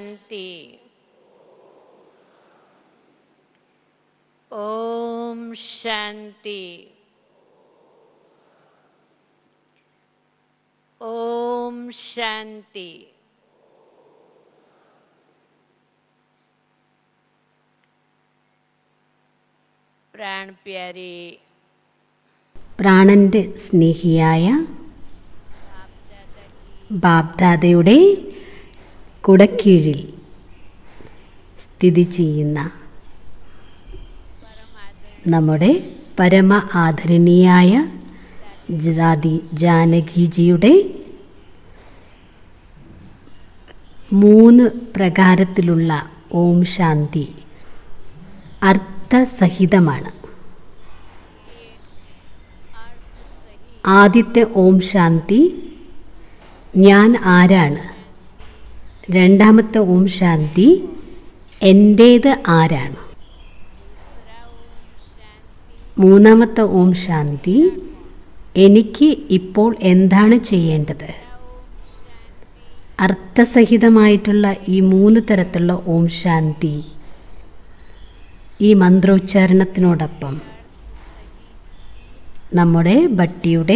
शांति ओम शांति ओम शांति प्राण प्यारे പ്രാണന്റെ സ്നേഹിയായ ബാബ്ദാദയുടെ കുടക്കീഴിൽ സ്ഥിതി ചെയ്യുന്ന നമ്മുടെ പരമ ആദരണീയായ ജാതി ജാനകിജിയുടെ മൂന്ന് പ്രകാരത്തിലുള്ള ഓം ശാന്തി അർത്ഥസഹിതമാണ് ആദ്യത്തെ ഓം ശാന്തി ഞാൻ ആരാണ് രണ്ടാമത്തെ ഓം ശാന്തി എൻ്റേത് ആരാണ് മൂന്നാമത്തെ ഓം ശാന്തി എനിക്ക് ഇപ്പോൾ എന്താണ് ചെയ്യേണ്ടത് അർത്ഥസഹിതമായിട്ടുള്ള ഈ മൂന്ന് തരത്തിലുള്ള ഓം ശാന്തി ഈ മന്ത്രോച്ചാരണത്തിനോടൊപ്പം നമ്മുടെ ഭട്ടിയുടെ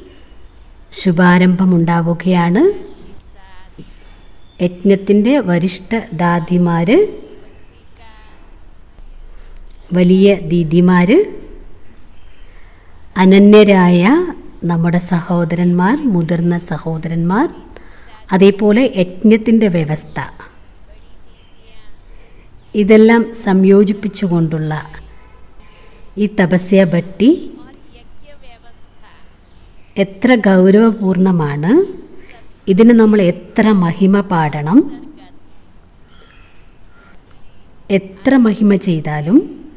ശുഭാരംഭമുണ്ടാവുകയാണ് യജ്ഞത്തിൻ്റെ വരിഷ്ഠ ദാദിമാർ വലിയ ദീദിമാർ അനന്യരായ നമ്മുടെ സഹോദരന്മാർ മുതിർന്ന സഹോദരന്മാർ അതേപോലെ യജ്ഞത്തിൻ്റെ വ്യവസ്ഥ ഇതെല്ലാം സംയോജിപ്പിച്ചുകൊണ്ടുള്ള ഈ തപസ്യ ഭട്ടി എത്ര ഗൗരവപൂർണമാണ് ഇതിന് നമ്മൾ എത്ര മഹിമ പാടണം എത്ര മഹിമ ചെയ്താലും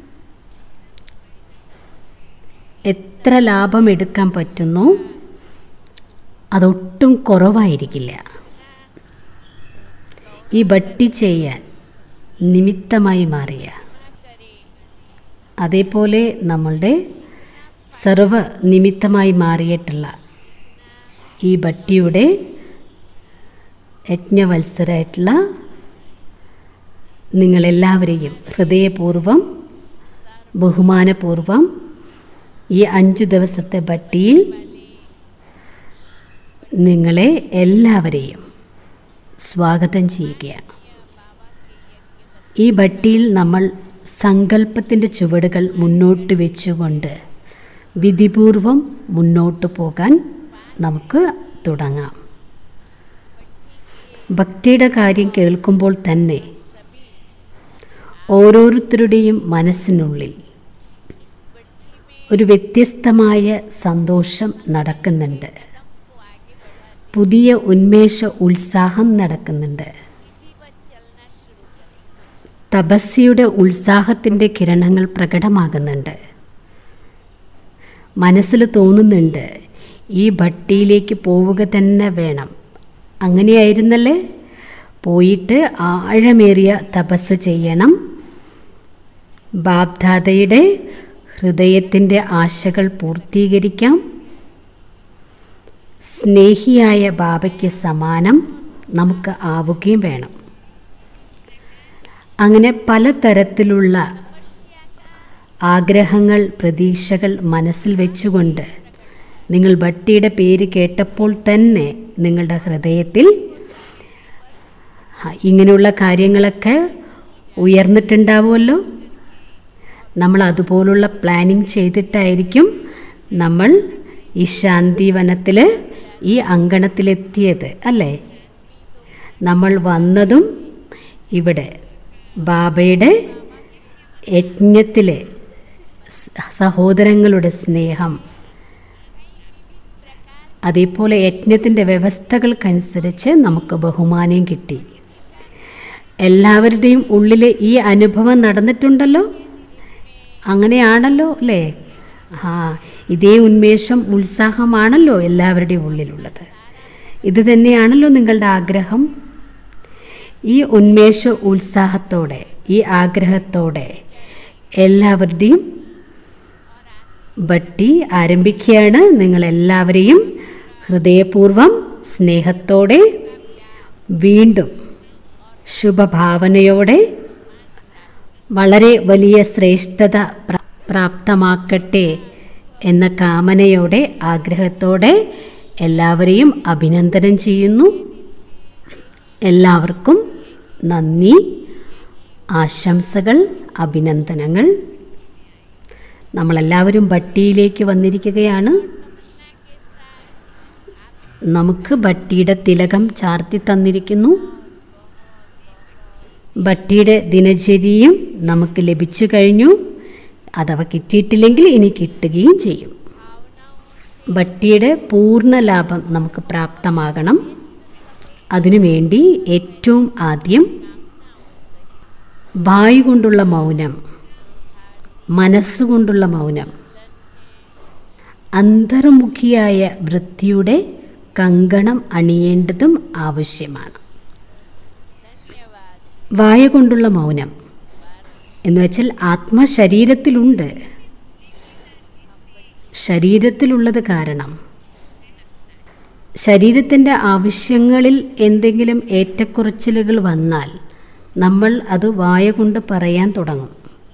എത്ര ലാഭം എടുക്കാൻ പറ്റുന്നു അതൊട്ടും കുറവായിരിക്കില്ല ഈ ഭട്ടി ചെയ്യാൻ നിമിത്തമായി മാറിയ അതേപോലെ നമ്മളുടെ സർവ നിമിത്തമായി മാറിയിട്ടുള്ള ഈ ഭട്ടിയുടെ യജ്ഞവത്സരമായിട്ടുള്ള നിങ്ങളെല്ലാവരെയും ഹൃദയപൂർവം ബഹുമാനപൂർവം ഈ അഞ്ചു ദിവസത്തെ ഭട്ടിയിൽ നിങ്ങളെ എല്ലാവരെയും സ്വാഗതം ചെയ്യുകയാണ് ഈ ഭട്ടിയിൽ നമ്മൾ സങ്കല്പത്തിൻ്റെ ചുവടുകൾ മുന്നോട്ട് വെച്ചുകൊണ്ട് വിധിപൂർവം മുന്നോട്ട് പോകാൻ നമുക്ക് തുടങ്ങാം ഭക്തിയുടെ കാര്യം കേൾക്കുമ്പോൾ തന്നെ ഓരോരുത്തരുടെയും മനസ്സിനുള്ളിൽ ഒരു വ്യത്യസ്തമായ സന്തോഷം നടക്കുന്നുണ്ട് പുതിയ ഉന്മേഷ ഉത്സാഹം നടക്കുന്നുണ്ട് തപസ്യയുടെ ഉത്സാഹത്തിൻ്റെ കിരണങ്ങൾ പ്രകടമാകുന്നുണ്ട് മനസ്സിൽ തോന്നുന്നുണ്ട് ഈ ഭട്ടിയിലേക്ക് പോവുക തന്നെ വേണം അങ്ങനെയായിരുന്നല്ലേ പോയിട്ട് ആഴമേറിയ തപസ് ചെയ്യണം ബാബ്ദാദയുടെ ഹൃദയത്തിൻ്റെ ആശകൾ പൂർത്തീകരിക്കാം സ്നേഹിയായ ബാബയ്ക്ക് സമാനം നമുക്ക് ആവുകയും വേണം അങ്ങനെ പലതരത്തിലുള്ള ആഗ്രഹങ്ങൾ പ്രതീക്ഷകൾ മനസ്സിൽ വെച്ചുകൊണ്ട് നിങ്ങൾ ഭട്ടിയുടെ പേര് കേട്ടപ്പോൾ തന്നെ നിങ്ങളുടെ ഹൃദയത്തിൽ ഇങ്ങനെയുള്ള കാര്യങ്ങളൊക്കെ ഉയർന്നിട്ടുണ്ടാവുമല്ലോ നമ്മൾ അതുപോലുള്ള പ്ലാനിങ് ചെയ്തിട്ടായിരിക്കും നമ്മൾ ഈ ശാന്തി വനത്തിൽ ഈ അങ്കണത്തിലെത്തിയത് അല്ലേ നമ്മൾ വന്നതും ഇവിടെ ബാബയുടെ യജ്ഞത്തിലെ സഹോദരങ്ങളുടെ സ്നേഹം അതേപോലെ യജ്ഞത്തിൻ്റെ വ്യവസ്ഥകൾക്കനുസരിച്ച് നമുക്ക് ബഹുമാനം കിട്ടി എല്ലാവരുടെയും ഉള്ളിൽ ഈ അനുഭവം നടന്നിട്ടുണ്ടല്ലോ അങ്ങനെയാണല്ലോ അല്ലേ ആ ഇതേ ഉന്മേഷം ഉത്സാഹമാണല്ലോ എല്ലാവരുടെയും ഉള്ളിലുള്ളത് ഇത് തന്നെയാണല്ലോ നിങ്ങളുടെ ആഗ്രഹം ഈ ഉന്മേഷ ഉത്സാഹത്തോടെ ഈ ആഗ്രഹത്തോടെ എല്ലാവരുടെയും ഭട്ടി ആരംഭിക്കുകയാണ് നിങ്ങളെല്ലാവരെയും ഹൃദയപൂർവം സ്നേഹത്തോടെ വീണ്ടും ശുഭഭാവനയോടെ വളരെ വലിയ ശ്രേഷ്ഠത പ്ര- പ്രാപ്തമാക്കട്ടെ എന്ന കാമനയോടെ ആഗ്രഹത്തോടെ എല്ലാവരെയും അഭിനന്ദനം ചെയ്യുന്നു എല്ലാവർക്കും നന്ദി ആശംസകൾ അഭിനന്ദനങ്ങൾ നമ്മളെല്ലാവരും ഭട്ടിയിലേക്ക് വന്നിരിക്കുകയാണ് നമുക്ക് ഭട്ടിയുടെ തിലകം ചാർത്തി തന്നിരിക്കുന്നു ഭട്ടിയുടെ ദിനചര്യയും നമുക്ക് ലഭിച്ചു കഴിഞ്ഞു അഥവാ കിട്ടിയിട്ടില്ലെങ്കിൽ ഇനി കിട്ടുകയും ചെയ്യും ഭട്ടിയുടെ പൂർണ്ണ ലാഭം നമുക്ക് പ്രാപ്തമാകണം അതിനുവേണ്ടി ഏറ്റവും ആദ്യം വായു കൊണ്ടുള്ള മൗനം മനസ്സുകൊണ്ടുള്ള മൗനം അന്തർമുഖിയായ വൃത്തിയുടെ കങ്കണം അണിയേണ്ടതും ആവശ്യമാണ് വായ കൊണ്ടുള്ള മൗനം എന്ന് വെച്ചാൽ ആത്മ ശരീരത്തിലുണ്ട് ശരീരത്തിലുള്ളത് കാരണം ശരീരത്തിൻ്റെ ആവശ്യങ്ങളിൽ എന്തെങ്കിലും ഏറ്റക്കുറച്ചിലുകൾ വന്നാൽ നമ്മൾ അത് വായ കൊണ്ട് പറയാൻ തുടങ്ങും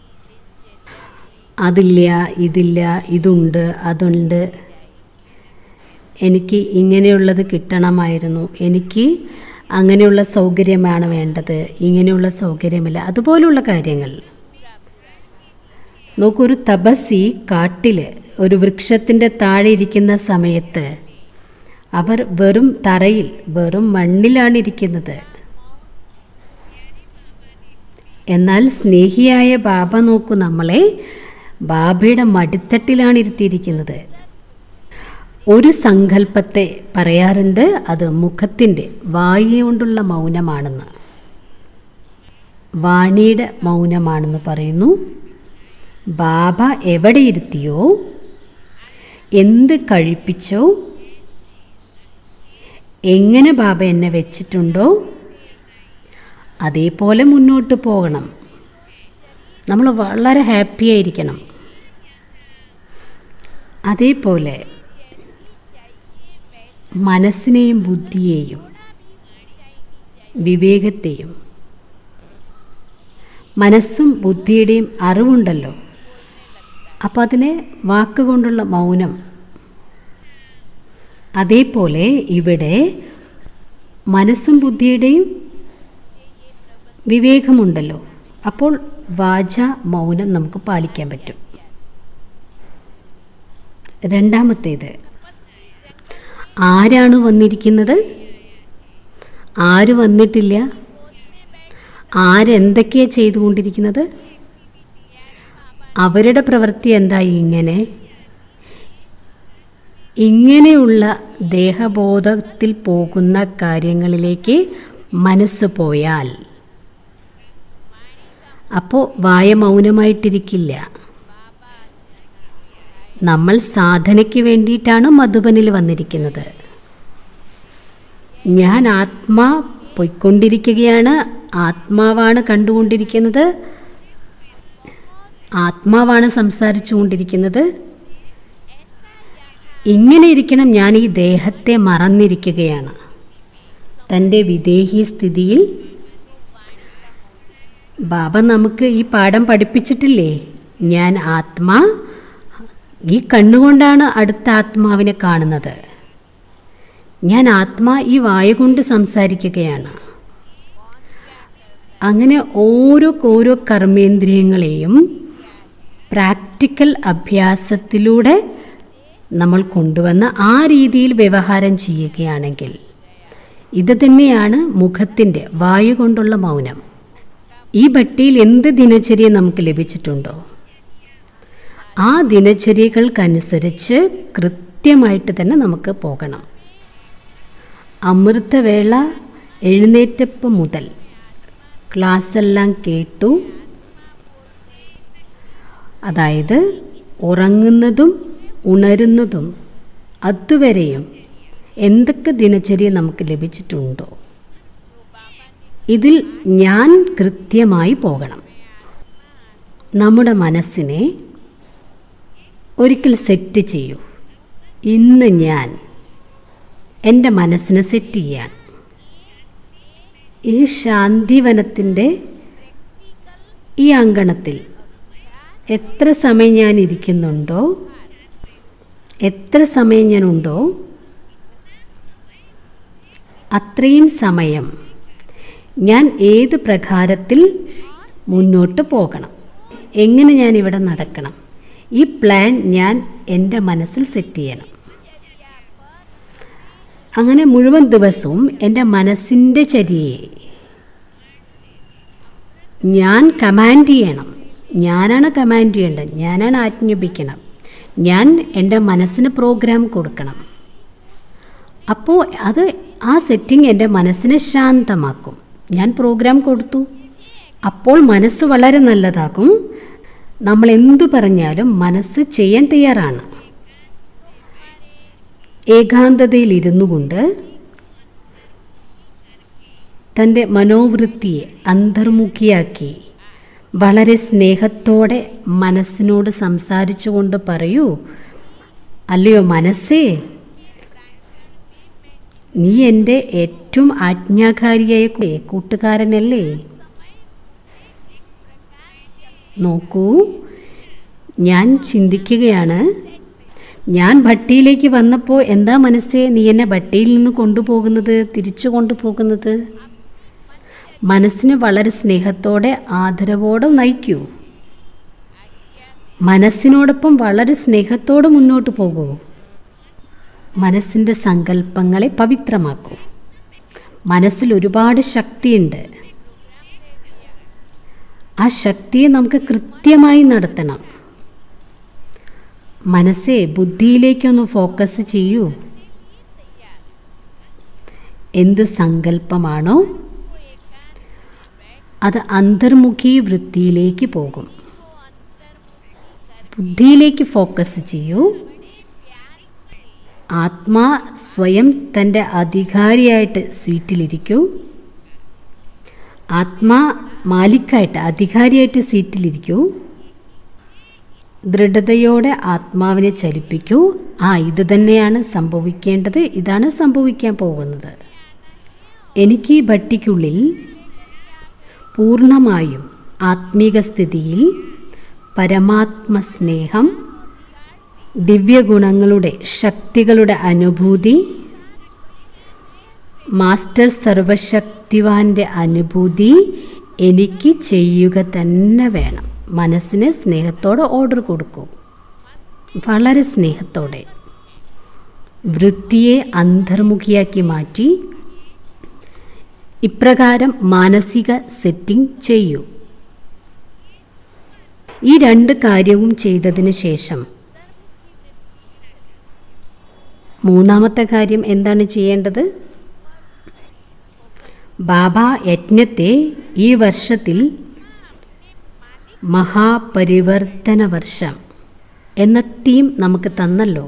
അതില്ല ഇതില്ല ഇതുണ്ട് അതുണ്ട് എനിക്ക് ഇങ്ങനെയുള്ളത് കിട്ടണമായിരുന്നു എനിക്ക് അങ്ങനെയുള്ള സൗകര്യമാണ് വേണ്ടത് ഇങ്ങനെയുള്ള സൗകര്യമില്ല അതുപോലുള്ള കാര്യങ്ങൾ നോക്കൂ ഒരു തപസ്സി കാട്ടിൽ ഒരു വൃക്ഷത്തിൻ്റെ താഴെ ഇരിക്കുന്ന സമയത്ത് അവർ വെറും തറയിൽ വെറും മണ്ണിലാണ് ഇരിക്കുന്നത് എന്നാൽ സ്നേഹിയായ ബാബ നോക്കൂ നമ്മളെ ബാബയുടെ മടിത്തട്ടിലാണ് ഇരുത്തിയിരിക്കുന്നത് ഒരു സങ്കല്പത്തെ പറയാറുണ്ട് അത് മുഖത്തിൻ്റെ വായ കൊണ്ടുള്ള മൗനമാണെന്ന് വാണിയുടെ മൗനമാണെന്ന് പറയുന്നു ബാബ എവിടെ ഇരുത്തിയോ എന്ത് കഴിപ്പിച്ചോ എങ്ങനെ ബാബ എന്നെ വെച്ചിട്ടുണ്ടോ അതേപോലെ മുന്നോട്ട് പോകണം നമ്മൾ വളരെ ഹാപ്പി ആയിരിക്കണം അതേപോലെ മനസ്സിനെയും ബുദ്ധിയെയും വിവേകത്തെയും മനസ്സും ബുദ്ധിയുടെയും അറിവുണ്ടല്ലോ അപ്പോൾ അതിനെ വാക്കുകൊണ്ടുള്ള മൗനം അതേപോലെ ഇവിടെ മനസ്സും ബുദ്ധിയുടെയും വിവേകമുണ്ടല്ലോ അപ്പോൾ വാച മൗനം നമുക്ക് പാലിക്കാൻ പറ്റും രണ്ടാമത്തേത് ആരാണ് വന്നിരിക്കുന്നത് ആര് വന്നിട്ടില്ല ആരെന്തൊക്കെയാണ് ചെയ്തുകൊണ്ടിരിക്കുന്നത് അവരുടെ പ്രവൃത്തി എന്തായി ഇങ്ങനെ ഇങ്ങനെയുള്ള ദേഹബോധത്തിൽ പോകുന്ന കാര്യങ്ങളിലേക്ക് മനസ്സ് പോയാൽ അപ്പോൾ വായ മൗനമായിട്ടിരിക്കില്ല നമ്മൾ സാധനയ്ക്ക് വേണ്ടിയിട്ടാണ് മധുബനിൽ വന്നിരിക്കുന്നത് ഞാൻ ആത്മാ പൊയ്ക്കൊണ്ടിരിക്കുകയാണ് ആത്മാവാണ് കണ്ടുകൊണ്ടിരിക്കുന്നത് ആത്മാവാണ് സംസാരിച്ചു കൊണ്ടിരിക്കുന്നത് ഇങ്ങനെ ഇരിക്കണം ഞാൻ ഈ ദേഹത്തെ മറന്നിരിക്കുകയാണ് തൻ്റെ വിദേഹി സ്ഥിതിയിൽ ബാബ നമുക്ക് ഈ പാഠം പഠിപ്പിച്ചിട്ടില്ലേ ഞാൻ ആത്മാ ഈ കണ്ണുകൊണ്ടാണ് അടുത്ത ആത്മാവിനെ കാണുന്നത് ഞാൻ ആത്മാ ഈ വായ കൊണ്ട് സംസാരിക്കുകയാണ് അങ്ങനെ ഓരോ ഓരോ കർമ്മേന്ദ്രിയങ്ങളെയും പ്രാക്ടിക്കൽ അഭ്യാസത്തിലൂടെ നമ്മൾ കൊണ്ടുവന്ന് ആ രീതിയിൽ വ്യവഹാരം ചെയ്യുകയാണെങ്കിൽ ഇത് തന്നെയാണ് മുഖത്തിൻ്റെ വായു കൊണ്ടുള്ള മൗനം ഈ ഭട്ടിയിൽ എന്ത് ദിനചര്യ നമുക്ക് ലഭിച്ചിട്ടുണ്ടോ ആ ദിനചര്യകൾക്കനുസരിച്ച് കൃത്യമായിട്ട് തന്നെ നമുക്ക് പോകണം അമൃതവേള എഴുന്നേറ്റപ്പം മുതൽ ക്ലാസ്സെല്ലാം കേട്ടു അതായത് ഉറങ്ങുന്നതും ഉണരുന്നതും അതുവരെയും എന്തൊക്കെ ദിനചര്യ നമുക്ക് ലഭിച്ചിട്ടുണ്ടോ ഇതിൽ ഞാൻ കൃത്യമായി പോകണം നമ്മുടെ മനസ്സിനെ ഒരിക്കൽ സെറ്റ് ചെയ്യൂ ഇന്ന് ഞാൻ എൻ്റെ മനസ്സിനെ സെറ്റ് ചെയ്യാണ് ഈ ശാന്തിവനത്തിൻ്റെ ഈ അങ്കണത്തിൽ എത്ര സമയം ഞാൻ ഇരിക്കുന്നുണ്ടോ എത്ര സമയം ഞാൻ ഉണ്ടോ അത്രയും സമയം ഞാൻ ഏത് പ്രകാരത്തിൽ മുന്നോട്ട് പോകണം എങ്ങനെ ഞാൻ ഇവിടെ നടക്കണം ഈ പ്ലാൻ ഞാൻ എൻ്റെ മനസ്സിൽ സെറ്റ് ചെയ്യണം അങ്ങനെ മുഴുവൻ ദിവസവും എൻ്റെ മനസ്സിൻ്റെ ചര്യയെ ഞാൻ കമാൻഡ് ചെയ്യണം ഞാനാണ് കമാൻഡ് ചെയ്യേണ്ടത് ഞാനാണ് ആജ്ഞാപിക്കണം ഞാൻ എൻ്റെ മനസ്സിന് പ്രോഗ്രാം കൊടുക്കണം അപ്പോൾ അത് ആ സെറ്റിംഗ് എൻ്റെ മനസ്സിനെ ശാന്തമാക്കും ഞാൻ പ്രോഗ്രാം കൊടുത്തു അപ്പോൾ മനസ്സ് വളരെ നല്ലതാകും നമ്മൾ എന്തു പറഞ്ഞാലും മനസ്സ് ചെയ്യാൻ തയ്യാറാണ് ഏകാന്തതയിൽ ഇരുന്നു കൊണ്ട് തൻ്റെ മനോവൃത്തിയെ അന്തർമുഖിയാക്കി വളരെ സ്നേഹത്തോടെ മനസ്സിനോട് സംസാരിച്ചുകൊണ്ട് പറയൂ അല്ലയോ മനസ്സേ നീ എൻ്റെ ഏറ്റവും ആജ്ഞാകാരിയായ കൂ- കൂട്ടുകാരനല്ലേ നോക്കൂ ഞാൻ ചിന്തിക്കുകയാണ് ഞാൻ ഭട്ടിയിലേക്ക് വന്നപ്പോൾ എന്താ മനസ്സേ നീ എന്നെ ഭട്ടിയിൽ നിന്ന് കൊണ്ടുപോകുന്നത് തിരിച്ചു കൊണ്ടുപോകുന്നത് മനസ്സിനെ വളരെ സ്നേഹത്തോടെ ആദരവോടെ നയിക്കൂ മനസ്സിനോടൊപ്പം വളരെ സ്നേഹത്തോടെ മുന്നോട്ട് പോകൂ മനസ്സിൻ്റെ സങ്കല്പങ്ങളെ പവിത്രമാക്കൂ മനസ്സിൽ ഒരുപാട് ശക്തിയുണ്ട് ആ ശക്തിയെ നമുക്ക് കൃത്യമായി നടത്തണം മനസ്സെ ബുദ്ധിയിലേക്കൊന്ന് ഫോക്കസ് ചെയ്യൂ എന്ത് സങ്കല്പമാണോ അത് അന്തർമുഖി വൃത്തിയിലേക്ക് പോകും ബുദ്ധിയിലേക്ക് ഫോക്കസ് ചെയ്യൂ ആത്മാ സ്വയം തൻ്റെ അധികാരിയായിട്ട് സീറ്റിലിരിക്കൂ ആത്മാ മാലിക്കായിട്ട് അധികാരിയായിട്ട് സീറ്റിലിരിക്കൂ ദൃഢതയോടെ ആത്മാവിനെ ചലിപ്പിക്കൂ ആ ഇത് തന്നെയാണ് സംഭവിക്കേണ്ടത് ഇതാണ് സംഭവിക്കാൻ പോകുന്നത് എനിക്ക് ഈ ഭട്ടിക്കുള്ളിൽ പൂർണ്ണമായും ആത്മീക സ്ഥിതിയിൽ പരമാത്മസ്നേഹം ദിവ്യഗുണങ്ങളുടെ ശക്തികളുടെ അനുഭൂതി മാസ്റ്റർ സർവശക്തിവാന്റെ അനുഭൂതി എനിക്ക് ചെയ്യുക തന്നെ വേണം മനസ്സിന് സ്നേഹത്തോടെ ഓർഡർ കൊടുക്കൂ വളരെ സ്നേഹത്തോടെ വൃത്തിയെ അന്തർമുഖിയാക്കി മാറ്റി ഇപ്രകാരം മാനസിക സെറ്റിംഗ് ചെയ്യൂ ഈ രണ്ട് കാര്യവും ചെയ്തതിന് ശേഷം മൂന്നാമത്തെ കാര്യം എന്താണ് ചെയ്യേണ്ടത് ബാബ യജ്ഞത്തെ ഈ വർഷത്തിൽ മഹാപരിവർത്തന വർഷം എന്ന തീം നമുക്ക് തന്നല്ലോ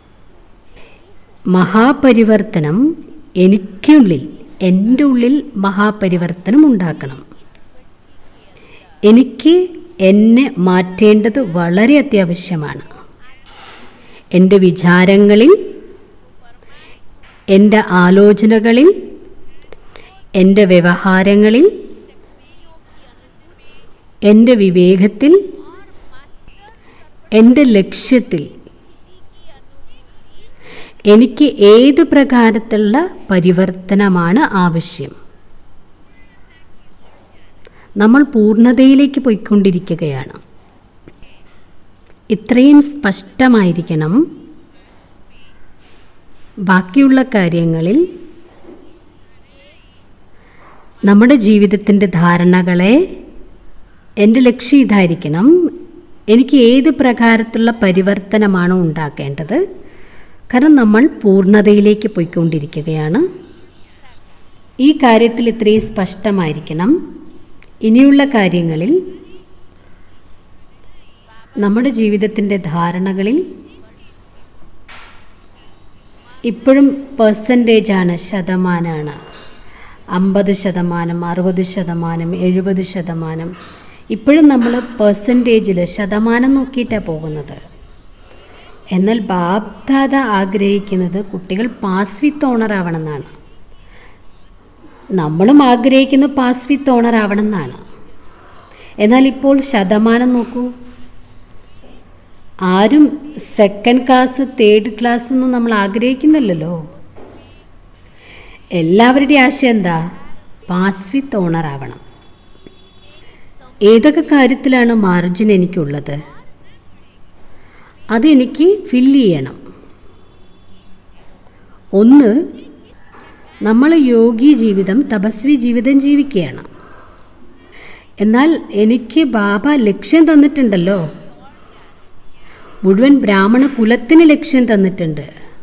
മഹാപരിവർത്തനം എനിക്കുള്ളിൽ എൻ്റെ ഉള്ളിൽ മഹാപരിവർത്തനം ഉണ്ടാക്കണം എനിക്ക് എന്നെ മാറ്റേണ്ടത് വളരെ അത്യാവശ്യമാണ് എൻ്റെ വിചാരങ്ങളിൽ എൻ്റെ ആലോചനകളിൽ എൻ്റെ വ്യവഹാരങ്ങളിൽ എൻ്റെ വിവേകത്തിൽ എൻ്റെ ലക്ഷ്യത്തിൽ എനിക്ക് ഏത് പ്രകാരത്തിലുള്ള പരിവർത്തനമാണ് ആവശ്യം നമ്മൾ പൂർണ്ണതയിലേക്ക് പോയിക്കൊണ്ടിരിക്കുകയാണ് ഇത്രയും സ്പഷ്ടമായിരിക്കണം ബാക്കിയുള്ള കാര്യങ്ങളിൽ നമ്മുടെ ജീവിതത്തിൻ്റെ ധാരണകളെ എൻ്റെ ലക്ഷ്യം ഇതായിരിക്കണം എനിക്ക് ഏത് പ്രകാരത്തിലുള്ള പരിവർത്തനമാണോ ഉണ്ടാക്കേണ്ടത് കാരണം നമ്മൾ പൂർണ്ണതയിലേക്ക് പോയിക്കൊണ്ടിരിക്കുകയാണ് ഈ കാര്യത്തിൽ ഇത്രയും സ്പഷ്ടമായിരിക്കണം ഇനിയുള്ള കാര്യങ്ങളിൽ നമ്മുടെ ജീവിതത്തിൻ്റെ ധാരണകളിൽ ഇപ്പോഴും പെർസെൻറ്റേജാണ് ശതമാനമാണ് അമ്പത് ശതമാനം അറുപത് ശതമാനം എഴുപത് ശതമാനം ഇപ്പോഴും നമ്മൾ പെർസെൻറ്റേജിൽ ശതമാനം നോക്കിയിട്ടാണ് പോകുന്നത് എന്നാൽ ബാപ്ദാദ ആഗ്രഹിക്കുന്നത് കുട്ടികൾ പാസ് വിത്ത് ഓണർ ആവണമെന്നാണ് നമ്മളും ആഗ്രഹിക്കുന്ന പാസ് വിത്ത് ഓണർ ആവണം എന്നാണ് എന്നാൽ ഇപ്പോൾ ശതമാനം നോക്കൂ ആരും സെക്കൻഡ് ക്ലാസ് തേർഡ് ക്ലാസ് ഒന്നും നമ്മൾ ആഗ്രഹിക്കുന്നില്ലല്ലോ എല്ലാവരുടെയും ആശയം എന്താ പാസ് വിത്ത് ഓണർ ആവണം ഏതൊക്കെ കാര്യത്തിലാണ് മാർജിൻ എനിക്കുള്ളത് അതെനിക്ക് ഫില്ല് ചെയ്യണം ഒന്ന് നമ്മൾ യോഗി ജീവിതം തപസ്വി ജീവിതം ജീവിക്കുകയാണ് എന്നാൽ എനിക്ക് ബാബ ലക്ഷ്യം തന്നിട്ടുണ്ടല്ലോ മുഴുവൻ ബ്രാഹ്മണ കുലത്തിന് ലക്ഷ്യം തന്നിട്ടുണ്ട്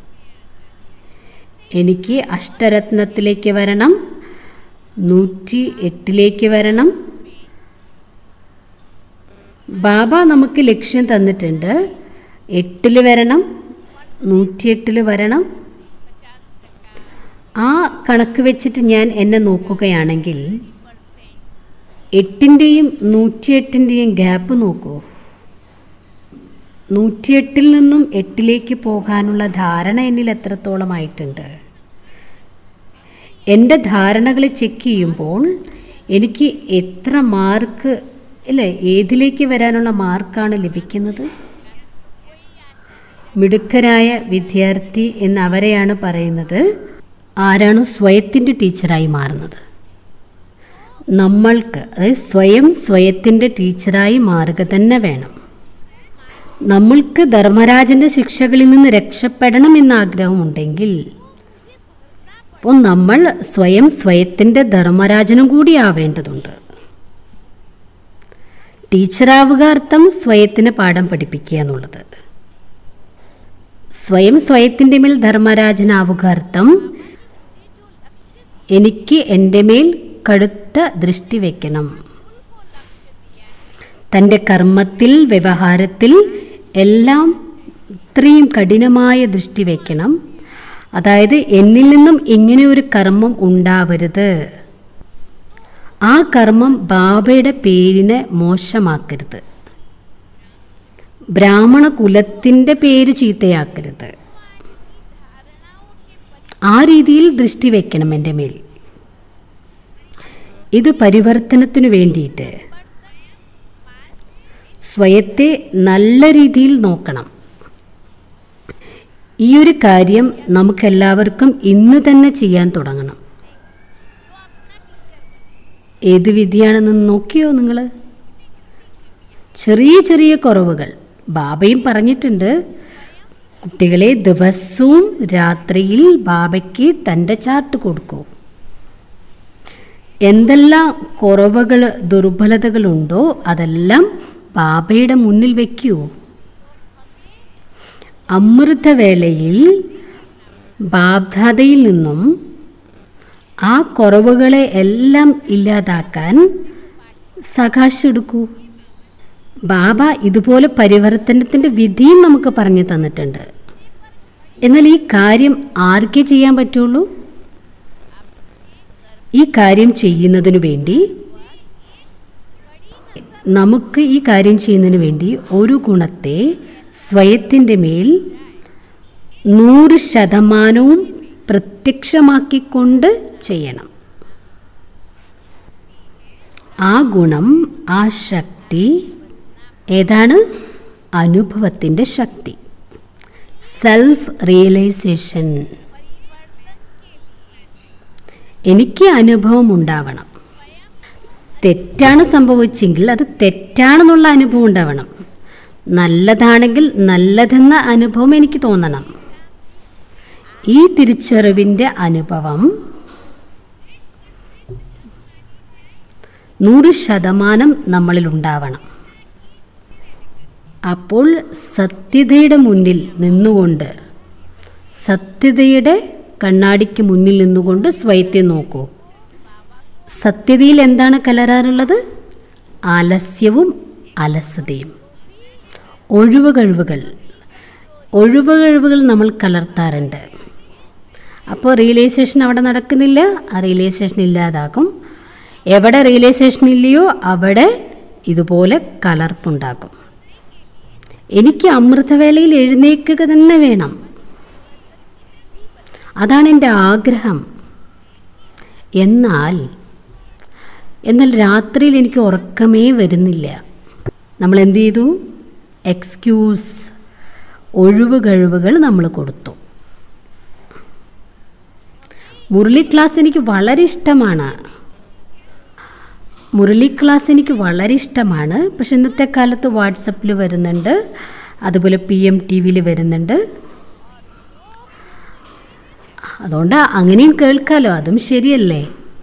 എനിക്ക് അഷ്ടരത്നത്തിലേക്ക് വരണം നൂറ്റി എട്ടിലേക്ക് വരണം ബാബ നമുക്ക് ലക്ഷ്യം തന്നിട്ടുണ്ട് എട്ടിൽ വരണം നൂറ്റിയെട്ടിൽ വരണം ആ കണക്ക് വെച്ചിട്ട് ഞാൻ എന്നെ നോക്കുകയാണെങ്കിൽ എട്ടിൻ്റെയും നൂറ്റിയെട്ടിൻ്റെയും ഗ്യാപ്പ് നോക്കൂ നൂറ്റിയെട്ടിൽ നിന്നും എട്ടിലേക്ക് പോകാനുള്ള ധാരണ എന്നിൽ എത്രത്തോളമായിട്ടുണ്ട് എൻ്റെ ധാരണകൾ ചെക്ക് ചെയ്യുമ്പോൾ എനിക്ക് എത്ര മാർക്ക് അല്ലേ ഏതിലേക്ക് വരാനുള്ള മാർക്കാണ് ലഭിക്കുന്നത് മിടുക്കരായ വിദ്യാർത്ഥി എന്നവരെയാണ് പറയുന്നത് ആരാണ് സ്വയത്തിൻ്റെ ടീച്ചറായി മാറുന്നത് നമ്മൾക്ക് അതായത് സ്വയം സ്വയത്തിൻ്റെ ടീച്ചറായി മാറുക തന്നെ വേണം നമ്മൾക്ക് ധർമ്മരാജൻ്റെ ശിക്ഷകളിൽ നിന്ന് രക്ഷപ്പെടണം എന്ന ആഗ്രഹമുണ്ടെങ്കിൽ അപ്പോൾ നമ്മൾ സ്വയം സ്വയത്തിൻ്റെ ധർമ്മരാജനും കൂടി ആവേണ്ടതുണ്ട് ടീച്ചറാവുക അർത്ഥം സ്വയത്തിന് പാഠം പഠിപ്പിക്കുക എന്നുള്ളത് സ്വയം സ്വയത്തിൻ്റെ മേൽ ധർമ്മരാജനാവുക അർത്ഥം എനിക്ക് എൻ്റെ മേൽ കടുത്ത ദൃഷ്ടി വയ്ക്കണം തൻ്റെ കർമ്മത്തിൽ വ്യവഹാരത്തിൽ എല്ലാം ഇത്രയും കഠിനമായ ദൃഷ്ടി വയ്ക്കണം അതായത് എന്നിൽ നിന്നും ഇങ്ങനെ ഒരു കർമ്മം ഉണ്ടാവരുത് ആ കർമ്മം ബാബയുടെ പേരിനെ മോശമാക്കരുത് ബ്രാഹ്മണ കുലത്തിൻ്റെ പേര് ചീത്തയാക്കരുത് ആ രീതിയിൽ ദൃഷ്ടി വയ്ക്കണം എൻ്റെ മേൽ ഇത് പരിവർത്തനത്തിനു വേണ്ടിയിട്ട് സ്വയത്തെ നല്ല രീതിയിൽ നോക്കണം ഈ ഒരു കാര്യം നമുക്കെല്ലാവർക്കും ഇന്ന് തന്നെ ചെയ്യാൻ തുടങ്ങണം ഏത് വിധിയാണെന്ന് നോക്കിയോ നിങ്ങൾ ചെറിയ ചെറിയ കുറവുകൾ ബാബയും പറഞ്ഞിട്ടുണ്ട് കുട്ടികളെ ദിവസവും രാത്രിയിൽ ബാബയ്ക്ക് തൻ്റെ ചാർട്ട് കൊടുക്കൂ എന്തെല്ലാം കുറവുകൾ ദുർബലതകളുണ്ടോ അതെല്ലാം ബാബയുടെ മുന്നിൽ വയ്ക്കൂ അമൃതവേളയിൽ ബാബ്ദാതയിൽ നിന്നും ആ കുറവുകളെ എല്ലാം ഇല്ലാതാക്കാൻ സകാശെടുക്കൂ ബാബ ഇതുപോലെ പരിവർത്തനത്തിൻ്റെ വിധിയും നമുക്ക് പറഞ്ഞു തന്നിട്ടുണ്ട് എന്നാൽ ഈ കാര്യം ആർക്കേ ചെയ്യാൻ പറ്റുള്ളൂ ഈ കാര്യം ചെയ്യുന്നതിനു വേണ്ടി നമുക്ക് ഈ കാര്യം ചെയ്യുന്നതിന് വേണ്ടി ഒരു ഗുണത്തെ സ്വയത്തിൻ്റെ മേൽ നൂറ് ശതമാനവും പ്രത്യക്ഷമാക്കിക്കൊണ്ട് ചെയ്യണം ആ ഗുണം ആ ശക്തി ഏതാണ് അനുഭവത്തിൻ്റെ ശക്തി സെൽഫ് റിയലൈസേഷൻ എനിക്ക് അനുഭവം ഉണ്ടാവണം തെറ്റാണ് സംഭവിച്ചെങ്കിൽ അത് തെറ്റാണെന്നുള്ള അനുഭവം ഉണ്ടാവണം നല്ലതാണെങ്കിൽ നല്ലതെന്ന അനുഭവം എനിക്ക് തോന്നണം ഈ തിരിച്ചറിവിൻ്റെ അനുഭവം നൂറ് ശതമാനം നമ്മളിൽ ഉണ്ടാവണം അപ്പോൾ സത്യതയുടെ മുന്നിൽ നിന്നുകൊണ്ട് സത്യതയുടെ കണ്ണാടിക്ക് മുന്നിൽ നിന്നുകൊണ്ട് സ്വയത്തെ നോക്കൂ സത്യതയിൽ എന്താണ് കലരാറുള്ളത് ആലസ്യവും അലസതയും ഒഴിവുകഴിവുകൾ ഒഴിവുകഴിവുകൾ നമ്മൾ കലർത്താറുണ്ട് അപ്പോൾ റിയലൈസേഷൻ അവിടെ നടക്കുന്നില്ല ആ റിയലൈസേഷൻ ഇല്ലാതാകും എവിടെ റിയലൈസേഷൻ ഇല്ലയോ അവിടെ ഇതുപോലെ കലർപ്പുണ്ടാകും എനിക്ക് അമൃതവേളയിൽ എഴുന്നേൽക്കുക തന്നെ വേണം അതാണ് എൻ്റെ ആഗ്രഹം എന്നാൽ എന്നാൽ രാത്രിയിൽ എനിക്ക് ഉറക്കമേ വരുന്നില്ല നമ്മൾ എന്ത് ചെയ്തു എക്സ്ക്യൂസ് ഒഴിവ് കഴിവുകൾ നമ്മൾ കൊടുത്തു മുരളി ക്ലാസ് എനിക്ക് വളരെ ഇഷ്ടമാണ് മുരളി ക്ലാസ് എനിക്ക് വളരെ ഇഷ്ടമാണ് പക്ഷെ ഇന്നത്തെ കാലത്ത് വാട്സപ്പിൽ വരുന്നുണ്ട് അതുപോലെ പി എം ടി വിയിൽ വരുന്നുണ്ട് അതുകൊണ്ട് അങ്ങനെയും കേൾക്കാലോ അതും ശരിയല്ലേ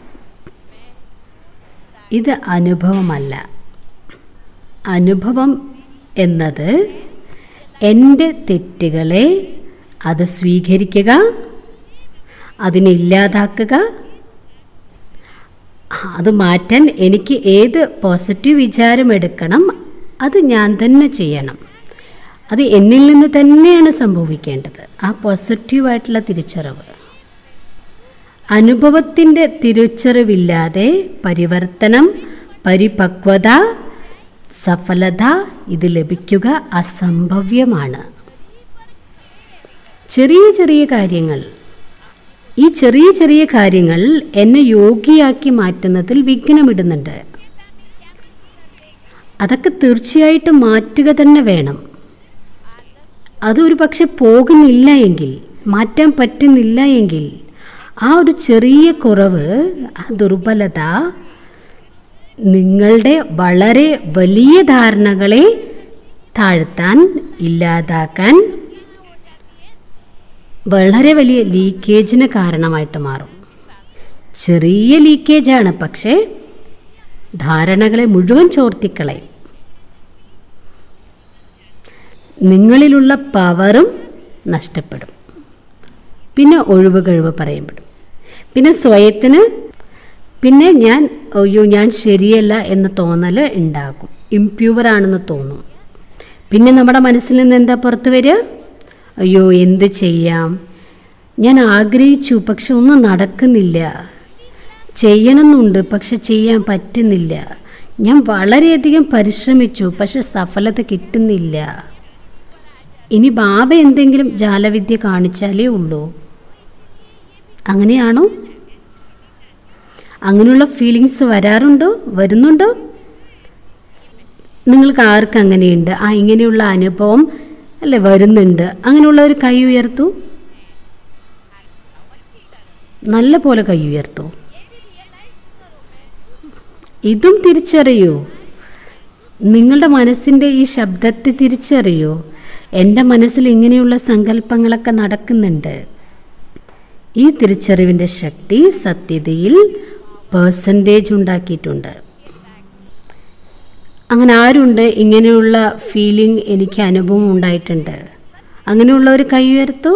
ഇത് അനുഭവമല്ല അനുഭവം എന്നത് എൻ്റെ തെറ്റുകളെ അത് സ്വീകരിക്കുക അതിനെ ഇല്ലാതാക്കുക അത് മാറ്റാൻ എനിക്ക് ഏത് പോസിറ്റീവ് വിചാരം എടുക്കണം അത് ഞാൻ തന്നെ ചെയ്യണം അത് എന്നിൽ നിന്ന് തന്നെയാണ് സംഭവിക്കേണ്ടത് ആ പോസിറ്റീവായിട്ടുള്ള തിരിച്ചറിവ് അനുഭവത്തിൻ്റെ തിരിച്ചറിവില്ലാതെ പരിവർത്തനം പരിപക്വത സഫലത ഇത് ലഭിക്കുക അസംഭവ്യമാണ് ചെറിയ ചെറിയ കാര്യങ്ങൾ ഈ ചെറിയ ചെറിയ കാര്യങ്ങൾ എന്നെ യോഗ്യയാക്കി മാറ്റുന്നതിൽ വിഘ്നമിടുന്നുണ്ട് അതൊക്കെ തീർച്ചയായിട്ടും മാറ്റുക തന്നെ വേണം അതൊരു പക്ഷെ പോകുന്നില്ല എങ്കിൽ മാറ്റാൻ പറ്റുന്നില്ല എങ്കിൽ ആ ഒരു ചെറിയ കുറവ് ആ ദുർബലത നിങ്ങളുടെ വളരെ വലിയ ധാരണകളെ താഴ്ത്താൻ ഇല്ലാതാക്കാൻ വളരെ വലിയ ലീക്കേജിന് കാരണമായിട്ട് മാറും ചെറിയ ലീക്കേജാണ് പക്ഷേ ധാരണകളെ മുഴുവൻ ചോർത്തിക്കളയും നിങ്ങളിലുള്ള പവറും നഷ്ടപ്പെടും പിന്നെ ഒഴിവ് കഴിവ് പറയപ്പെടും പിന്നെ സ്വയത്തിന് പിന്നെ ഞാൻ അയ്യോ ഞാൻ ശരിയല്ല എന്ന തോന്നൽ ഉണ്ടാകും ഇംപ്യൂവർ ആണെന്ന് തോന്നും പിന്നെ നമ്മുടെ മനസ്സിൽ നിന്ന് എന്താ പുറത്ത് വരിക അയ്യോ എന്ത് ചെയ്യാം ഞാൻ ആഗ്രഹിച്ചു പക്ഷെ ഒന്നും നടക്കുന്നില്ല ചെയ്യണമെന്നുണ്ട് പക്ഷെ ചെയ്യാൻ പറ്റുന്നില്ല ഞാൻ വളരെയധികം പരിശ്രമിച്ചു പക്ഷെ സഫലത കിട്ടുന്നില്ല ഇനി ബാബ എന്തെങ്കിലും ജാലവിദ്യ കാണിച്ചാലേ ഉള്ളൂ അങ്ങനെയാണോ അങ്ങനെയുള്ള ഫീലിങ്സ് വരാറുണ്ടോ വരുന്നുണ്ടോ നിങ്ങൾക്ക് ആർക്ക് അങ്ങനെയുണ്ട് ആ ഇങ്ങനെയുള്ള അനുഭവം അല്ലെ വരുന്നുണ്ട് അങ്ങനെയുള്ള ഒരു കൈ ഉയർത്തു നല്ല പോലെ കൈ ഉയർത്തു ഇതും തിരിച്ചറിയൂ നിങ്ങളുടെ മനസ്സിൻ്റെ ഈ ശബ്ദത്തെ തിരിച്ചറിയൂ എൻ്റെ മനസ്സിൽ ഇങ്ങനെയുള്ള സങ്കല്പങ്ങളൊക്കെ നടക്കുന്നുണ്ട് ഈ തിരിച്ചറിവിൻ്റെ ശക്തി സത്യതയിൽ പേഴ്സൻറ്റേജ് ഉണ്ടാക്കിയിട്ടുണ്ട് അങ്ങനെ ആരുണ്ട് ഇങ്ങനെയുള്ള ഫീലിംഗ് എനിക്ക് അനുഭവം ഉണ്ടായിട്ടുണ്ട് അങ്ങനെയുള്ളവർ കൈ ഉയർത്തു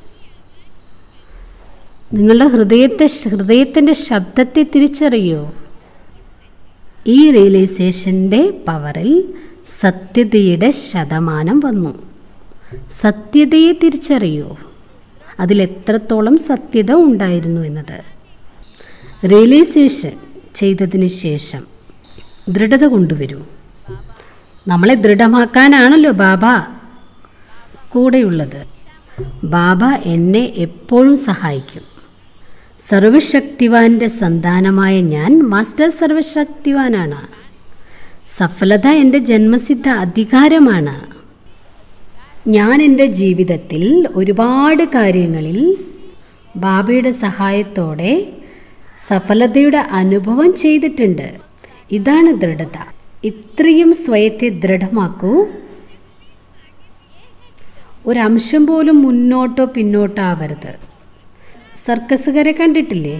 നിങ്ങളുടെ ഹൃദയത്തെ ഹൃദയത്തിൻ്റെ ശബ്ദത്തെ തിരിച്ചറിയൂ ഈ റിയലൈസേഷൻ്റെ പവറിൽ സത്യതയുടെ ശതമാനം വന്നു സത്യതയെ തിരിച്ചറിയൂ അതിലെത്രത്തോളം സത്യത ഉണ്ടായിരുന്നു എന്നത് റിയലൈസേഷൻ ചെയ്തതിന് ശേഷം ദൃഢത കൊണ്ടുവരൂ നമ്മളെ ദൃഢമാക്കാനാണല്ലോ ബാബ കൂടെയുള്ളത് ബാബ എന്നെ എപ്പോഴും സഹായിക്കും സർവശക്തിവാന്റെ സന്താനമായ ഞാൻ മാസ്റ്റർ സർവശക്തിവാനാണ് സഫലത എൻ്റെ ജന്മസിദ്ധ അധികാരമാണ് ഞാൻ എൻ്റെ ജീവിതത്തിൽ ഒരുപാട് കാര്യങ്ങളിൽ ബാബയുടെ സഹായത്തോടെ സഫലതയുടെ അനുഭവം ചെയ്തിട്ടുണ്ട് ഇതാണ് ദൃഢത ഇത്രയും സ്വയത്തെ ദൃഢമാക്കൂ ഒരംശം പോലും മുന്നോട്ടോ പിന്നോട്ടോ ആവരുത് സർക്കസുകാരെ കണ്ടിട്ടില്ലേ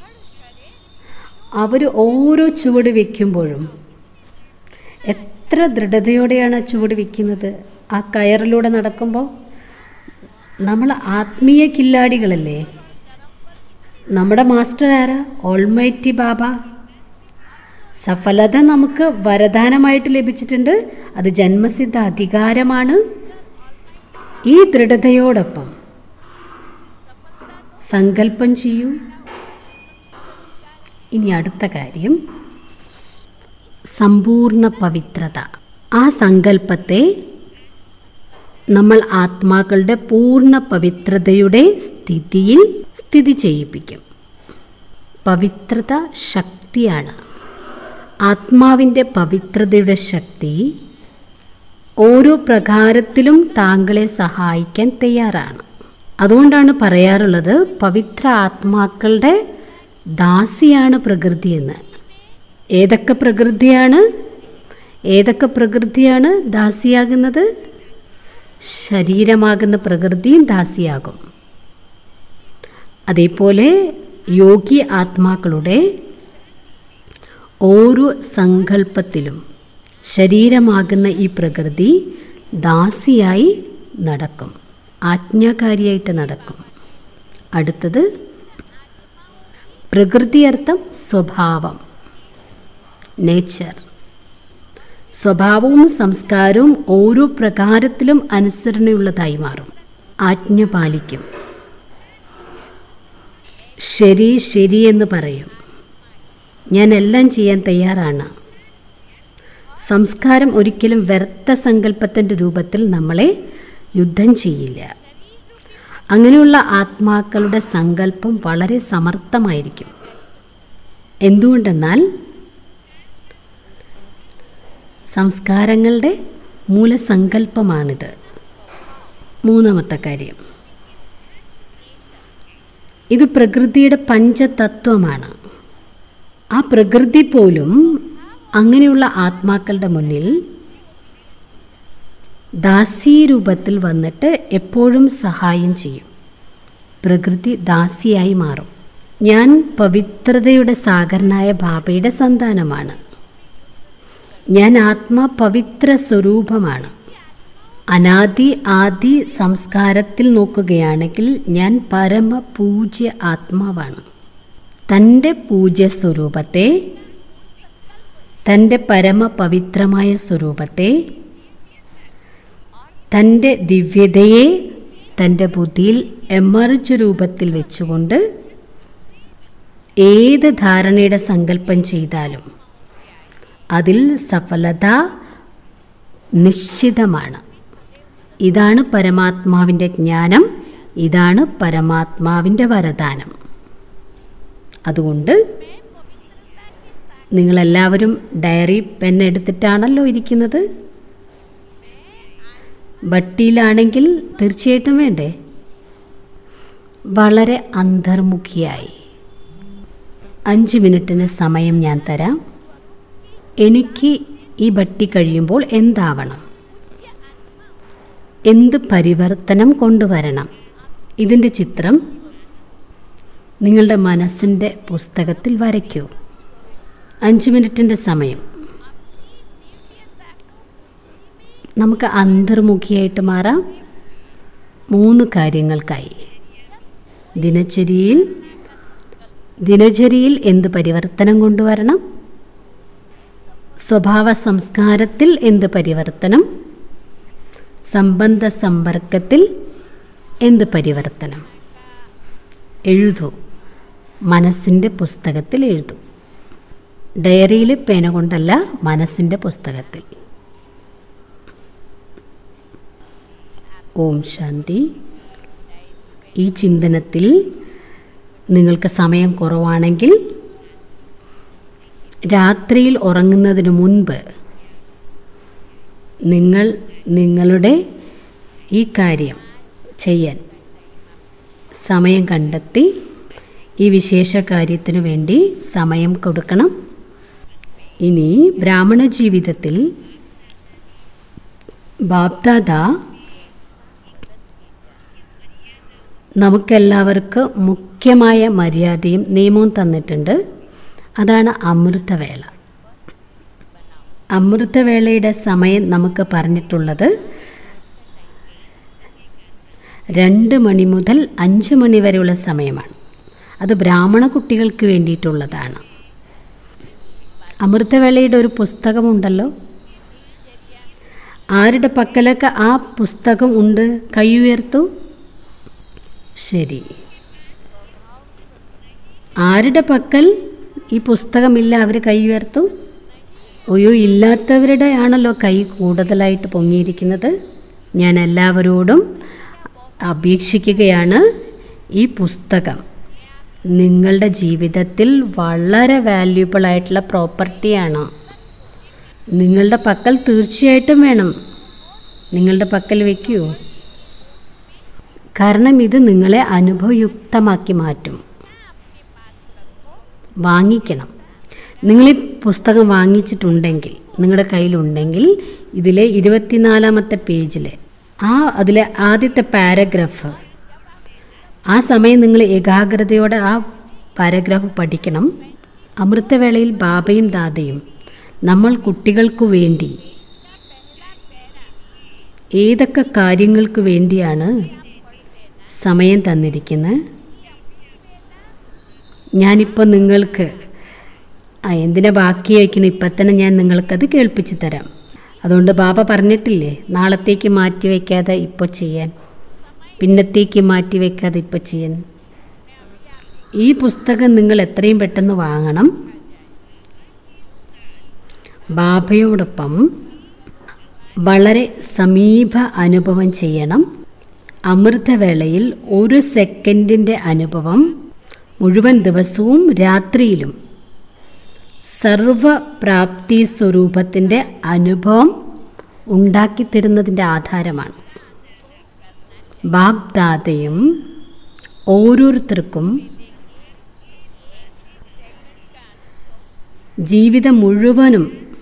അവർ ഓരോ ചുവട് വയ്ക്കുമ്പോഴും എത്ര ദൃഢതയോടെയാണ് ആ ചുവട് വയ്ക്കുന്നത് ആ കയറിലൂടെ നടക്കുമ്പോൾ നമ്മൾ ആത്മീയ കില്ലാടികളല്ലേ നമ്മുടെ മാസ്റ്റർ ആരാ ഓൾമൈറ്റി ബാബ സഫലത നമുക്ക് വരദാനമായിട്ട് ലഭിച്ചിട്ടുണ്ട് അത് ജന്മസിദ്ധ അധികാരമാണ് ഈ ദൃഢതയോടൊപ്പം സങ്കല്പം ചെയ്യൂ ഇനി അടുത്ത കാര്യം സമ്പൂർണ്ണ പവിത്രത ആ സങ്കല്പത്തെ നമ്മൾ ആത്മാക്കളുടെ പൂർണ്ണ പവിത്രതയുടെ സ്ഥിതിയിൽ സ്ഥിതി ചെയ്യിപ്പിക്കും പവിത്രത ശക്തിയാണ് ആത്മാവിൻ്റെ പവിത്രതയുടെ ശക്തി ഓരോ പ്രകാരത്തിലും താങ്കളെ സഹായിക്കാൻ തയ്യാറാണ് അതുകൊണ്ടാണ് പറയാറുള്ളത് പവിത്ര ആത്മാക്കളുടെ ദാസിയാണ് പ്രകൃതി എന്ന് ഏതൊക്കെ പ്രകൃതിയാണ് ഏതൊക്കെ പ്രകൃതിയാണ് ദാസിയാകുന്നത് ശരീരമാകുന്ന പ്രകൃതിയും ദാസിയാകും അതേപോലെ യോഗി ആത്മാക്കളുടെ ഓരോ സങ്കല്പത്തിലും ശരീരമാകുന്ന ഈ പ്രകൃതി ദാസിയായി നടക്കും ആജ്ഞാകാരിയായിട്ട് നടക്കും അടുത്തത് പ്രകൃതിയർത്ഥം സ്വഭാവം നേച്ചർ സ്വഭാവവും സംസ്കാരവും ഓരോ പ്രകാരത്തിലും അനുസരണയുള്ളതായി മാറും ആജ്ഞ പാലിക്കും ശരി ശരി എന്ന് പറയും ഞാൻ എല്ലാം ചെയ്യാൻ തയ്യാറാണ് സംസ്കാരം ഒരിക്കലും വ്യർത്ഥ സങ്കല്പത്തിൻ്റെ രൂപത്തിൽ നമ്മളെ യുദ്ധം ചെയ്യില്ല അങ്ങനെയുള്ള ആത്മാക്കളുടെ സങ്കല്പം വളരെ സമർത്ഥമായിരിക്കും എന്തുകൊണ്ടെന്നാൽ സംസ്കാരങ്ങളുടെ മൂലസങ്കല്പമാണിത് മൂന്നാമത്തെ കാര്യം ഇത് പ്രകൃതിയുടെ പഞ്ചതത്വമാണ് ആ പ്രകൃതി പോലും അങ്ങനെയുള്ള ആത്മാക്കളുടെ മുന്നിൽ ദാസീരൂപത്തിൽ വന്നിട്ട് എപ്പോഴും സഹായം ചെയ്യും പ്രകൃതി ദാസിയായി മാറും ഞാൻ പവിത്രതയുടെ സാഗരനായ ബാബയുടെ സന്താനമാണ് ഞാൻ ആത്മാ പവിത്ര സ്വരൂപമാണ് അനാദി ആദി സംസ്കാരത്തിൽ നോക്കുകയാണെങ്കിൽ ഞാൻ പരമ പൂജ്യ ആത്മാവാണ് തൻ്റെ പൂജ്യ സ്വരൂപത്തെ തൻ്റെ പരമ പവിത്രമായ സ്വരൂപത്തെ തൻ്റെ ദിവ്യതയെ തൻ്റെ ബുദ്ധിയിൽ എമർജ് രൂപത്തിൽ വെച്ചുകൊണ്ട് ഏത് ധാരണയുടെ സങ്കല്പം ചെയ്താലും അതിൽ സഫലത നിശ്ചിതമാണ് ഇതാണ് പരമാത്മാവിൻ്റെ ജ്ഞാനം ഇതാണ് പരമാത്മാവിൻ്റെ വരദാനം അതുകൊണ്ട് നിങ്ങളെല്ലാവരും ഡയറി പെൻ എടുത്തിട്ടാണല്ലോ ഇരിക്കുന്നത് ബട്ടിയിലാണെങ്കിൽ തീർച്ചയായിട്ടും വേണ്ടേ വളരെ അന്തർമുഖിയായി അഞ്ച് മിനിറ്റിന് സമയം ഞാൻ തരാം എനിക്ക് ഈ ബട്ടി കഴിയുമ്പോൾ എന്താവണം എന്ത് പരിവർത്തനം കൊണ്ടുവരണം ഇതിൻ്റെ ചിത്രം നിങ്ങളുടെ മനസ്സിൻ്റെ പുസ്തകത്തിൽ വരയ്ക്കൂ അഞ്ച് മിനിറ്റിൻ്റെ സമയം നമുക്ക് അന്തർമുഖിയായിട്ട് മാറാം മൂന്ന് കാര്യങ്ങൾക്കായി ദിനചര്യയിൽ ദിനചര്യയിൽ എന്ത് പരിവർത്തനം കൊണ്ടുവരണം സ്വഭാവ സംസ്കാരത്തിൽ എന്ത് പരിവർത്തനം സംബന്ധ സമ്പർക്കത്തിൽ എന്ത് പരിവർത്തനം എഴുതൂ മനസ്സിൻ്റെ പുസ്തകത്തിൽ എഴുതൂ ഡയറിയിൽ പേന കൊണ്ടല്ല മനസ്സിൻ്റെ പുസ്തകത്തിൽ ഓം ശാന്തി ഈ ചിന്തനത്തിൽ നിങ്ങൾക്ക് സമയം കുറവാണെങ്കിൽ രാത്രിയിൽ ഉറങ്ങുന്നതിന് മുൻപ് നിങ്ങൾ നിങ്ങളുടെ ഈ കാര്യം ചെയ്യാൻ സമയം കണ്ടെത്തി ഈ വിശേഷ കാര്യത്തിനു വേണ്ടി സമയം കൊടുക്കണം ഇനി ബ്രാഹ്മണ ജീവിതത്തിൽ ബാപ്ദാദ നമുക്കെല്ലാവർക്കും മുഖ്യമായ മര്യാദയും നിയമവും തന്നിട്ടുണ്ട് അതാണ് അമൃതവേള അമൃതവേളയുടെ സമയം നമുക്ക് പറഞ്ഞിട്ടുള്ളത് രണ്ട് മണി മുതൽ അഞ്ച് മണി വരെയുള്ള സമയമാണ് അത് ബ്രാഹ്മണ കുട്ടികൾക്ക് വേണ്ടിയിട്ടുള്ളതാണ് അമൃതവേളയുടെ ഒരു പുസ്തകമുണ്ടല്ലോ ആരുടെ പക്കലൊക്കെ ആ പുസ്തകം ഉണ്ട് കൈ ഉയർത്തു ശരി ആരുടെ പക്കൽ ഈ പുസ്തകമില്ല അവർ കൈ ഉയർത്തു ഒയോ ഇല്ലാത്തവരുടെ ആണല്ലോ കൈ കൂടുതലായിട്ട് പൊങ്ങിയിരിക്കുന്നത് ഞാൻ എല്ലാവരോടും അപേക്ഷിക്കുകയാണ് ഈ പുസ്തകം നിങ്ങളുടെ ജീവിതത്തിൽ വളരെ വാല്യുബിൾ ആയിട്ടുള്ള പ്രോപ്പർട്ടിയാണ് നിങ്ങളുടെ പക്കൽ തീർച്ചയായിട്ടും വേണം നിങ്ങളുടെ പക്കൽ വയ്ക്കൂ കാരണം ഇത് നിങ്ങളെ അനുഭവയുക്തമാക്കി മാറ്റും വാങ്ങിക്കണം നിങ്ങൾ ഈ പുസ്തകം വാങ്ങിച്ചിട്ടുണ്ടെങ്കിൽ നിങ്ങളുടെ കയ്യിലുണ്ടെങ്കിൽ ഇതിലെ ഇരുപത്തിനാലാമത്തെ പേജിൽ ആ അതിലെ ആദ്യത്തെ പാരഗ്രാഫ് ആ സമയം നിങ്ങൾ ഏകാഗ്രതയോടെ ആ പാരഗ്രാഫ് പഠിക്കണം അമൃതവേളയിൽ ബാബയും ദാദയും നമ്മൾ കുട്ടികൾക്കു വേണ്ടി ഏതൊക്കെ കാര്യങ്ങൾക്ക് വേണ്ടിയാണ് സമയം തന്നിരിക്കുന്നത് ഞാനിപ്പോൾ നിങ്ങൾക്ക് ആ എന്തിനാ ബാക്കി വയ്ക്കണം ഇപ്പം തന്നെ ഞാൻ നിങ്ങൾക്കത് കേൾപ്പിച്ച് തരാം അതുകൊണ്ട് ബാബ പറഞ്ഞിട്ടില്ലേ നാളത്തേക്ക് മാറ്റി വയ്ക്കാതെ ഇപ്പോൾ ചെയ്യാൻ പിന്നത്തേക്ക് മാറ്റി വയ്ക്കാതെ ഇപ്പോൾ ചെയ്യാൻ ഈ പുസ്തകം നിങ്ങൾ എത്രയും പെട്ടെന്ന് വാങ്ങണം ബാബയോടൊപ്പം വളരെ സമീപ അനുഭവം ചെയ്യണം അമൃതവേളയിൽ ഒരു സെക്കൻഡിൻ്റെ അനുഭവം മുഴുവൻ ദിവസവും രാത്രിയിലും സർവപ്രാപ്തി സ്വരൂപത്തിൻ്റെ അനുഭവം ഉണ്ടാക്കിത്തരുന്നതിൻ്റെ ആധാരമാണ് ബാബ് ദാദയും ഓരോരുത്തർക്കും ജീവിതം മുഴുവനും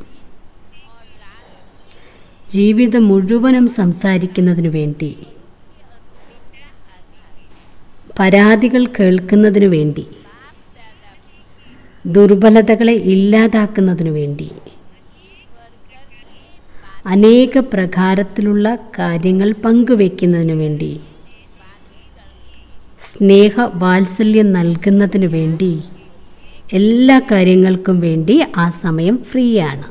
ജീവിതം മുഴുവനും സംസാരിക്കുന്നതിനു വേണ്ടി പരാതികൾ കേൾക്കുന്നതിനു വേണ്ടി ദുർബലതകളെ ഇല്ലാതാക്കുന്നതിനു വേണ്ടി അനേക പ്രകാരത്തിലുള്ള കാര്യങ്ങൾ പങ്കുവെക്കുന്നതിനു വേണ്ടി സ്നേഹ വാത്സല്യം നൽകുന്നതിനു വേണ്ടി എല്ലാ കാര്യങ്ങൾക്കും വേണ്ടി ആ സമയം ഫ്രീ ആണ്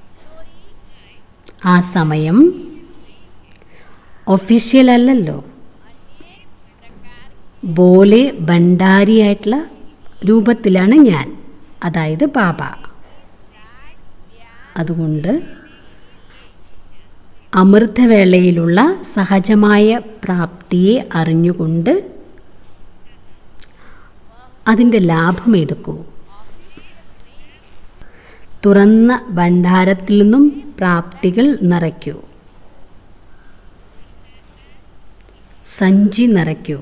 ആ സമയം ഒഫീഷ്യൽ അല്ലല്ലോ ബോലെ ഭണ്ഡാരിയായിട്ടുള്ള രൂപത്തിലാണ് ഞാൻ അതായത് ബാബ അതുകൊണ്ട് അമൃതവേളയിലുള്ള സഹജമായ പ്രാപ്തിയെ അറിഞ്ഞുകൊണ്ട് അതിൻ്റെ ലാഭമെടുക്കൂ തുറന്ന ഭണ്ഡാരത്തിൽ നിന്നും പ്രാപ്തികൾ നിറയ്ക്കൂ സഞ്ചി നിറയ്ക്കൂ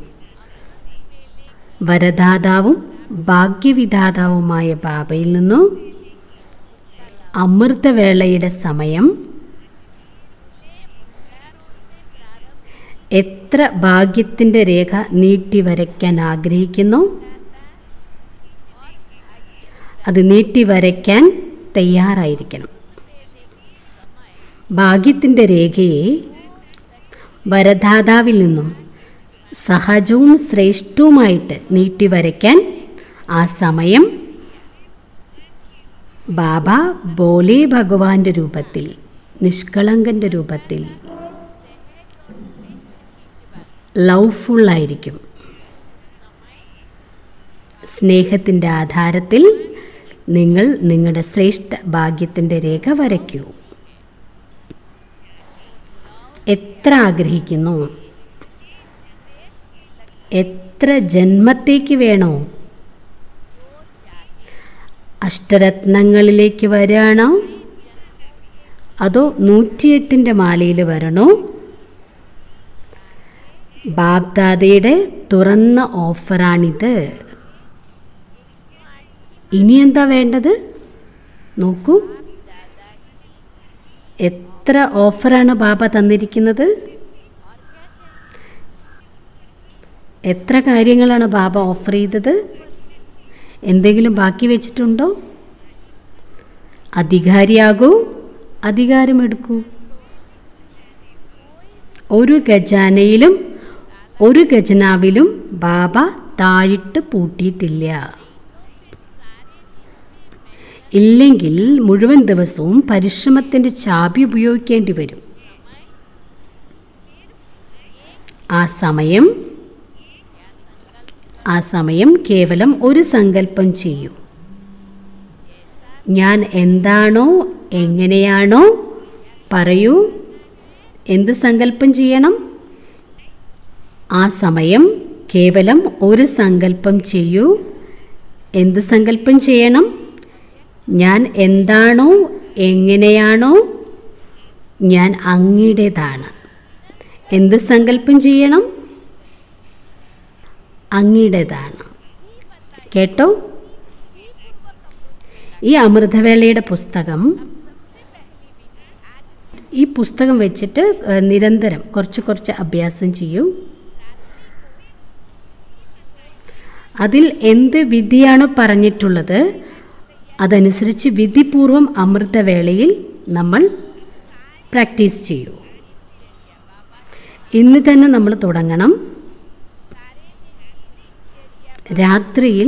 വരദാതാവും ഭാഗ്യവിധാതാവുമായ ബാബയിൽ നിന്നു അമൃതവേളയുടെ സമയം എത്ര ഭാഗ്യത്തിൻ്റെ രേഖ നീട്ടി വരയ്ക്കാൻ ആഗ്രഹിക്കുന്നു അത് നീട്ടി വരയ്ക്കാൻ തയ്യാറായിരിക്കണം ഭാഗ്യത്തിൻ്റെ രേഖയെ വരദാതാവിൽ നിന്നും സഹജവും ശ്രേഷ്ഠവുമായിട്ട് നീട്ടി വരയ്ക്കാൻ ആ സമയം ബാബ ബോലെ ഭഗവാന്റെ രൂപത്തിൽ നിഷ്കളങ്കൻ്റെ രൂപത്തിൽ ലവ്ഫുള്ളായിരിക്കും സ്നേഹത്തിൻ്റെ ആധാരത്തിൽ നിങ്ങൾ നിങ്ങളുടെ ശ്രേഷ്ഠ ഭാഗ്യത്തിൻ്റെ രേഖ വരയ്ക്കൂ എത്ര ആഗ്രഹിക്കുന്നു എത്ര ജന്മത്തേക്ക് വേണോ അഷ്ടരത്നങ്ങളിലേക്ക് വരാണോ അതോ നൂറ്റിയെട്ടിൻ്റെ മാലയിൽ വരണോ ബാബ്ദാദയുടെ തുറന്ന ഓഫറാണിത് ഇനി എന്താ വേണ്ടത് നോക്കൂ എത്ര ഓഫറാണ് ബാബ തന്നിരിക്കുന്നത് എത്ര കാര്യങ്ങളാണ് ബാബ ഓഫർ ചെയ്തത് എന്തെങ്കിലും ബാക്കി വെച്ചിട്ടുണ്ടോ അധികാരിയാകൂ അധികാരമെടുക്കൂ ഒരു ഖജാനയിലും ഒരു ഖജനാവിലും ബാബ താഴിട്ട് പൂട്ടിയിട്ടില്ല ഇല്ലെങ്കിൽ മുഴുവൻ ദിവസവും പരിശ്രമത്തിൻ്റെ ചാബി ഉപയോഗിക്കേണ്ടി വരും ആ സമയം ആ സമയം കേവലം ഒരു സങ്കല്പം ചെയ്യൂ ഞാൻ എന്താണോ എങ്ങനെയാണോ പറയൂ എന്ത് സങ്കല്പം ചെയ്യണം ആ സമയം കേവലം ഒരു സങ്കല്പം ചെയ്യൂ എന്ത് സങ്കല്പം ചെയ്യണം ഞാൻ എന്താണോ എങ്ങനെയാണോ ഞാൻ അങ്ങയുടേതാണ് എന്ത് സങ്കല്പം ചെയ്യണം അങ്ങയുടേതാണ് കേട്ടോ ഈ അമൃതവേളയുടെ പുസ്തകം ഈ പുസ്തകം വെച്ചിട്ട് ഏഹ്, നിരന്തരം കുറച്ച് കുറച്ച് അഭ്യാസം ചെയ്യൂ അതിൽ എന്ത് വിധിയാണോ പറഞ്ഞിട്ടുള്ളത് അതനുസരിച്ച് വിധിപൂർവം അമൃതവേളയിൽ നമ്മൾ പ്രാക്ടീസ് ചെയ്യൂ ഇന്ന് തന്നെ നമ്മൾ തുടങ്ങണം രാത്രിയിൽ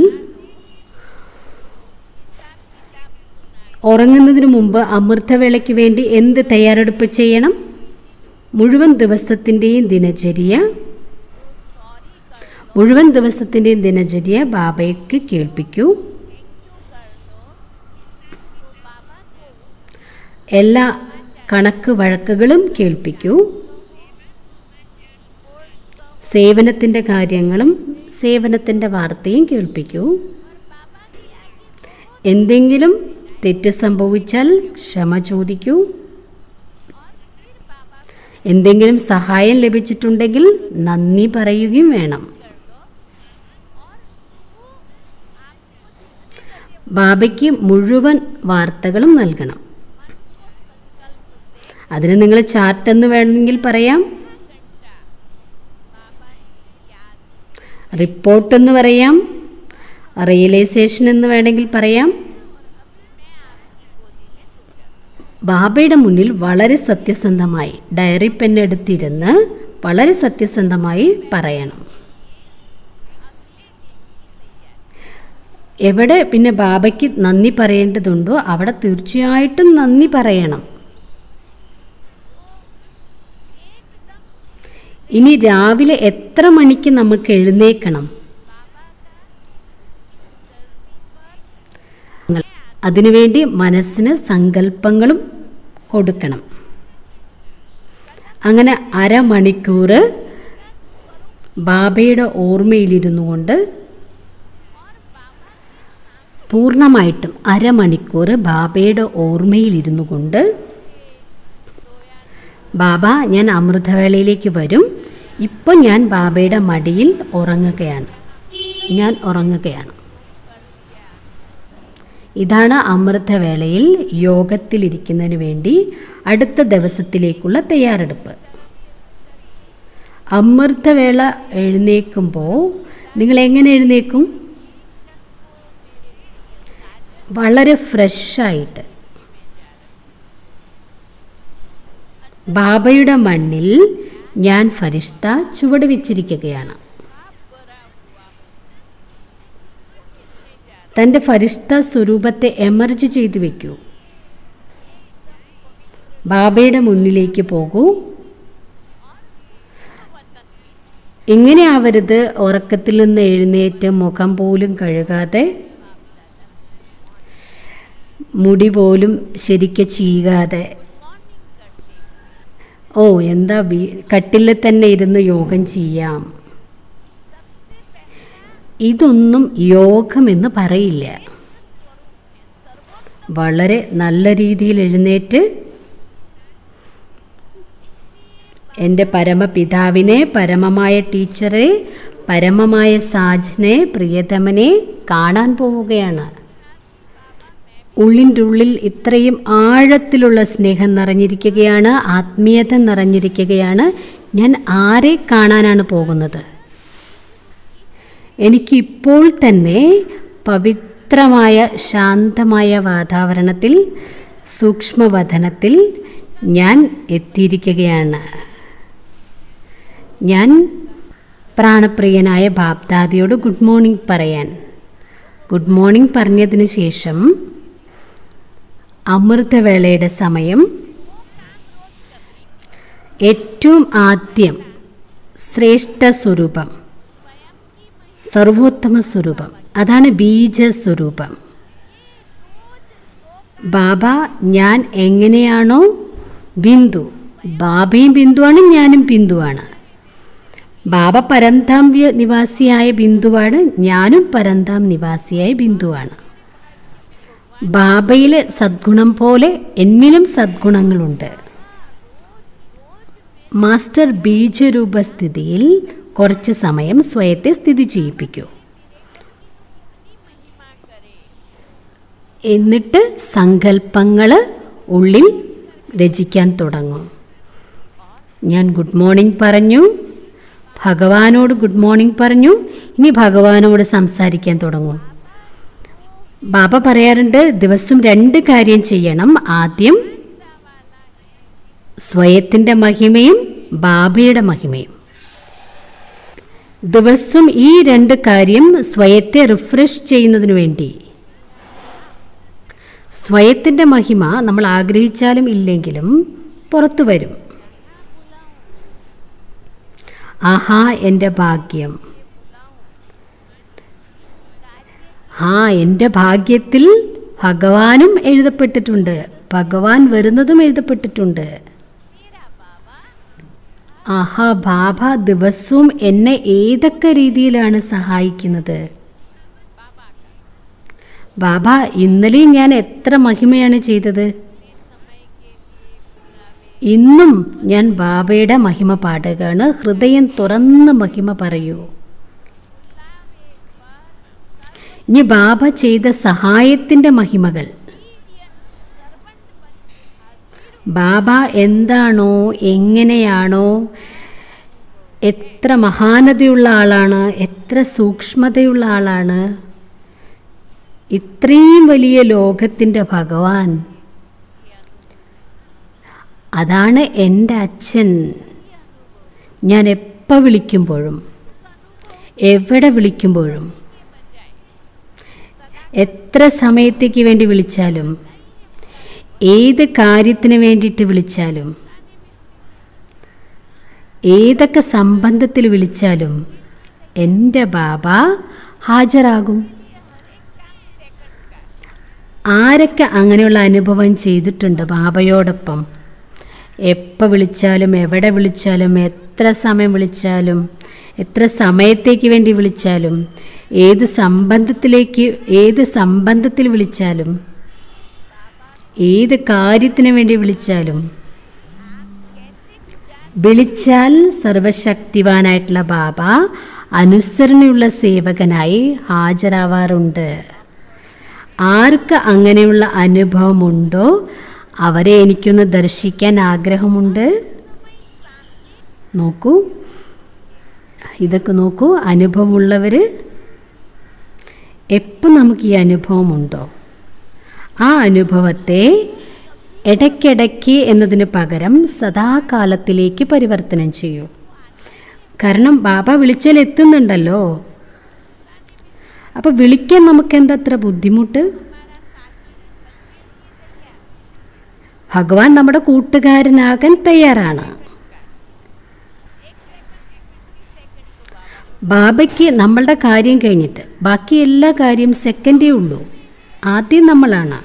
ഉറങ്ങുന്നതിന് മുമ്പ് അമൃതവേളയ്ക്ക് വേണ്ടി എന്ത് തയ്യാറെടുപ്പ് ചെയ്യണം മുഴുവൻ ദിവസത്തിൻ്റെയും ദിനചര്യ മുഴുവൻ ദിവസത്തിൻ്റെയും ദിനചര്യ ബാബയ്ക്ക് കേൾപ്പിക്കൂ എല്ലാ കണക്ക് വഴക്കുകളും കേൾപ്പിക്കൂ സേവനത്തിൻ്റെ കാര്യങ്ങളും സേവനത്തിൻ്റെ വാർത്തയും കേൾപ്പിക്കൂ എന്തെങ്കിലും തെറ്റ് സംഭവിച്ചാൽ ക്ഷമ ചോദിക്കൂ എന്തെങ്കിലും സഹായം ലഭിച്ചിട്ടുണ്ടെങ്കിൽ നന്ദി പറയുകയും വേണം ബാബയ്ക്ക് മുഴുവൻ വാർത്തകളും നൽകണം അതിന് നിങ്ങൾ ചാർട്ട് എന്ന് വേണമെങ്കിൽ പറയാം റിപ്പോർട്ട് എന്ന് പറയാം റിയലൈസേഷൻ എന്ന് വേണമെങ്കിൽ പറയാം ബാബയുടെ മുന്നിൽ വളരെ സത്യസന്ധമായി ഡയറി പെൻ എടുത്തിരുന്ന് വളരെ സത്യസന്ധമായി പറയണം എവിടെ പിന്നെ ബാബയ്ക്ക് നന്ദി പറയേണ്ടതുണ്ടോ അവിടെ തീർച്ചയായിട്ടും നന്ദി പറയണം ഇനി രാവിലെ എത്ര മണിക്ക് നമുക്ക് എഴുന്നേക്കണം അതിനുവേണ്ടി മനസ്സിന് സങ്കല്പങ്ങളും കൊടുക്കണം അങ്ങനെ അരമണിക്കൂർ ബാബയുടെ ഓർമ്മയിലിരുന്നു കൊണ്ട് പൂർണ്ണമായിട്ടും അരമണിക്കൂർ ബാബയുടെ ഓർമ്മയിലിരുന്നു കൊണ്ട് ബാബ ഞാൻ അമൃതവേളയിലേക്ക് വരും ഇപ്പം ഞാൻ ബാബയുടെ മടിയിൽ ഉറങ്ങുകയാണ് ഞാൻ ഉറങ്ങുകയാണ് ഇതാണ് അമൃതവേളയിൽ യോഗത്തിലിരിക്കുന്നതിന് വേണ്ടി അടുത്ത ദിവസത്തിലേക്കുള്ള തയ്യാറെടുപ്പ് അമൃതവേള എഴുന്നേൽക്കുമ്പോൾ നിങ്ങൾ എങ്ങനെ എഴുന്നേക്കും വളരെ ഫ്രഷായിട്ട് ബാബയുടെ മണ്ണിൽ ഞാൻ ഫരിഷ്ത ചുവട് വെച്ചിരിക്കുകയാണ് തൻ്റെ ഫരിഷ്ത സ്വരൂപത്തെ എമർജ് ചെയ്തു വെക്കൂ ബാബയുടെ മുന്നിലേക്ക് പോകൂ ഇങ്ങനെ ആവരുത് ഉറക്കത്തിൽ നിന്ന് എഴുന്നേറ്റ് മുഖം പോലും കഴുകാതെ മുടി പോലും ശരിക്ക് ചീകാതെ ഓ എന്താ വീ കട്ടിൽ തന്നെ ഇരുന്ന് യോഗം ചെയ്യാം ഇതൊന്നും യോഗമെന്ന് പറയില്ല വളരെ നല്ല രീതിയിൽ എഴുന്നേറ്റ് എൻ്റെ പരമപിതാവിനെ പരമമായ ടീച്ചറെ പരമമായ സാജനെ പ്രിയതമനെ കാണാൻ പോവുകയാണ് ഉള്ളിൻ്റെ ഉള്ളിൽ ഇത്രയും ആഴത്തിലുള്ള സ്നേഹം നിറഞ്ഞിരിക്കുകയാണ് ആത്മീയത നിറഞ്ഞിരിക്കുകയാണ് ഞാൻ ആരെ കാണാനാണ് പോകുന്നത് എനിക്കിപ്പോൾ തന്നെ പവിത്രമായ ശാന്തമായ വാതാവരണത്തിൽ സൂക്ഷ്മവധനത്തിൽ ഞാൻ എത്തിയിരിക്കുകയാണ് ഞാൻ പ്രാണപ്രിയനായ ബാപ്ദാദിയോട് ഗുഡ് മോർണിംഗ് പറയാൻ ഗുഡ് മോർണിംഗ് പറഞ്ഞതിന് ശേഷം അമൃതവേളയുടെ സമയം ഏറ്റവും ആദ്യം ശ്രേഷ്ഠ സ്വരൂപം സർവോത്തമ സ്വരൂപം അതാണ് ബീജസ്വരൂപം ബാബ ഞാൻ എങ്ങനെയാണോ ബിന്ദു ബാബയും ബിന്ദുവാണ് ഞാനും ബിന്ദുവാണ് ബാബ പരന്താം വ്യ- നിവാസിയായ ബിന്ദുവാണ് ഞാനും പരന്താം നിവാസിയായ ബിന്ദുവാണ് ബാബയിൽ സദ്ഗുണം പോലെ എന്നിലും സദ്ഗുണങ്ങളുണ്ട് മാസ്റ്റർ ബീജരൂപസ്ഥിതിയിൽ കുറച്ച് സമയം സ്വയത്തെ സ്ഥിതി ചെയ്യിപ്പിക്കൂ എന്നിട്ട് സങ്കല്പങ്ങൾ ഉള്ളിൽ രചിക്കാൻ തുടങ്ങും ഞാൻ ഗുഡ് മോർണിംഗ് പറഞ്ഞു ഭഗവാനോട് ഗുഡ് മോർണിംഗ് പറഞ്ഞു ഇനി ഭഗവാനോട് സംസാരിക്കാൻ തുടങ്ങും ബാബ പറയാറുണ്ട് ദിവസം രണ്ട് കാര്യം ചെയ്യണം ആദ്യം സ്വയത്തിൻ്റെ മഹിമയും ബാബയുടെ മഹിമയും ദിവസം ഈ രണ്ട് കാര്യം സ്വയത്തെ റിഫ്രഷ് ചെയ്യുന്നതിന് വേണ്ടി സ്വയത്തിൻ്റെ മഹിമ നമ്മൾ ആഗ്രഹിച്ചാലും ഇല്ലെങ്കിലും പുറത്തു വരും ആഹാ എൻ്റെ ഭാഗ്യം ആ എൻ്റെ ഭാഗ്യത്തിൽ ഭഗവാനും എഴുതപ്പെട്ടിട്ടുണ്ട് ഭഗവാൻ വരുന്നതും എഴുതപ്പെട്ടിട്ടുണ്ട് ആഹാ ബാബ ദിവസവും എന്നെ ഏതൊക്കെ രീതിയിലാണ് സഹായിക്കുന്നത് ബാബ ഇന്നലെയും ഞാൻ എത്ര മഹിമയാണ് ചെയ്തത് ഇന്നും ഞാൻ ബാബയുടെ മഹിമ പാടുകയാണ് ഹൃദയം തുറന്ന് മഹിമ പറയൂ ഇനി ബാബ ചെയ്ത സഹായത്തിൻ്റെ മഹിമകൾ ബാബ എന്താണോ എങ്ങനെയാണോ എത്ര മഹാനതയുള്ള ആളാണ് എത്ര സൂക്ഷ്മതയുള്ള ആളാണ് ഇത്രയും വലിയ ലോകത്തിൻ്റെ ഭഗവാൻ അതാണ് എൻ്റെ അച്ഛൻ ഞാൻ എപ്പോൾ വിളിക്കുമ്പോഴും എവിടെ വിളിക്കുമ്പോഴും എത്ര സമയത്തേക്ക് വേണ്ടി വിളിച്ചാലും ഏത് കാര്യത്തിന് വേണ്ടിയിട്ട് വിളിച്ചാലും ഏതൊക്കെ സംബന്ധത്തിൽ വിളിച്ചാലും എൻ്റെ ബാബ ഹാജരാകും ആരൊക്കെ അങ്ങനെയുള്ള അനുഭവം ചെയ്തിട്ടുണ്ട് ബാബയോടൊപ്പം എപ്പോൾ വിളിച്ചാലും എവിടെ വിളിച്ചാലും എത്ര സമയം വിളിച്ചാലും എത്ര സമയത്തേക്ക് വേണ്ടി വിളിച്ചാലും ഏത് സംബന്ധത്തിലേക്ക് ഏത് സംബന്ധത്തിൽ വിളിച്ചാലും ഏത് കാര്യത്തിന് വേണ്ടി വിളിച്ചാലും വിളിച്ചാൽ സർവശക്തിവാനായിട്ടുള്ള ബാബ അനുസരണയുള്ള സേവകനായി ഹാജരാവാറുണ്ട് ആർക്ക് അങ്ങനെയുള്ള അനുഭവമുണ്ടോ അവരെ എനിക്കൊന്ന് ദർശിക്കാൻ ആഗ്രഹമുണ്ട് നോക്കൂ ഇതൊക്കെ നോക്കൂ അനുഭവമുള്ളവർ എപ്പം നമുക്ക് ഈ അനുഭവമുണ്ടോ ആ അനുഭവത്തെ ഇടയ്ക്കിടയ്ക്ക് എന്നതിന് പകരം സദാകാലത്തിലേക്ക് പരിവർത്തനം ചെയ്യൂ കാരണം ബാബ വിളിച്ചാൽ എത്തുന്നുണ്ടല്ലോ അപ്പോൾ വിളിക്കാൻ നമുക്ക് എന്താ അത്ര ബുദ്ധിമുട്ട് ഭഗവാൻ നമ്മുടെ കൂട്ടുകാരനാകാൻ തയ്യാറാണ് ബാബയ്ക്ക് നമ്മളുടെ കാര്യം കഴിഞ്ഞിട്ട് ബാക്കി എല്ലാ കാര്യം സെക്കൻഡേ ഉള്ളൂ ആദ്യം നമ്മളാണ്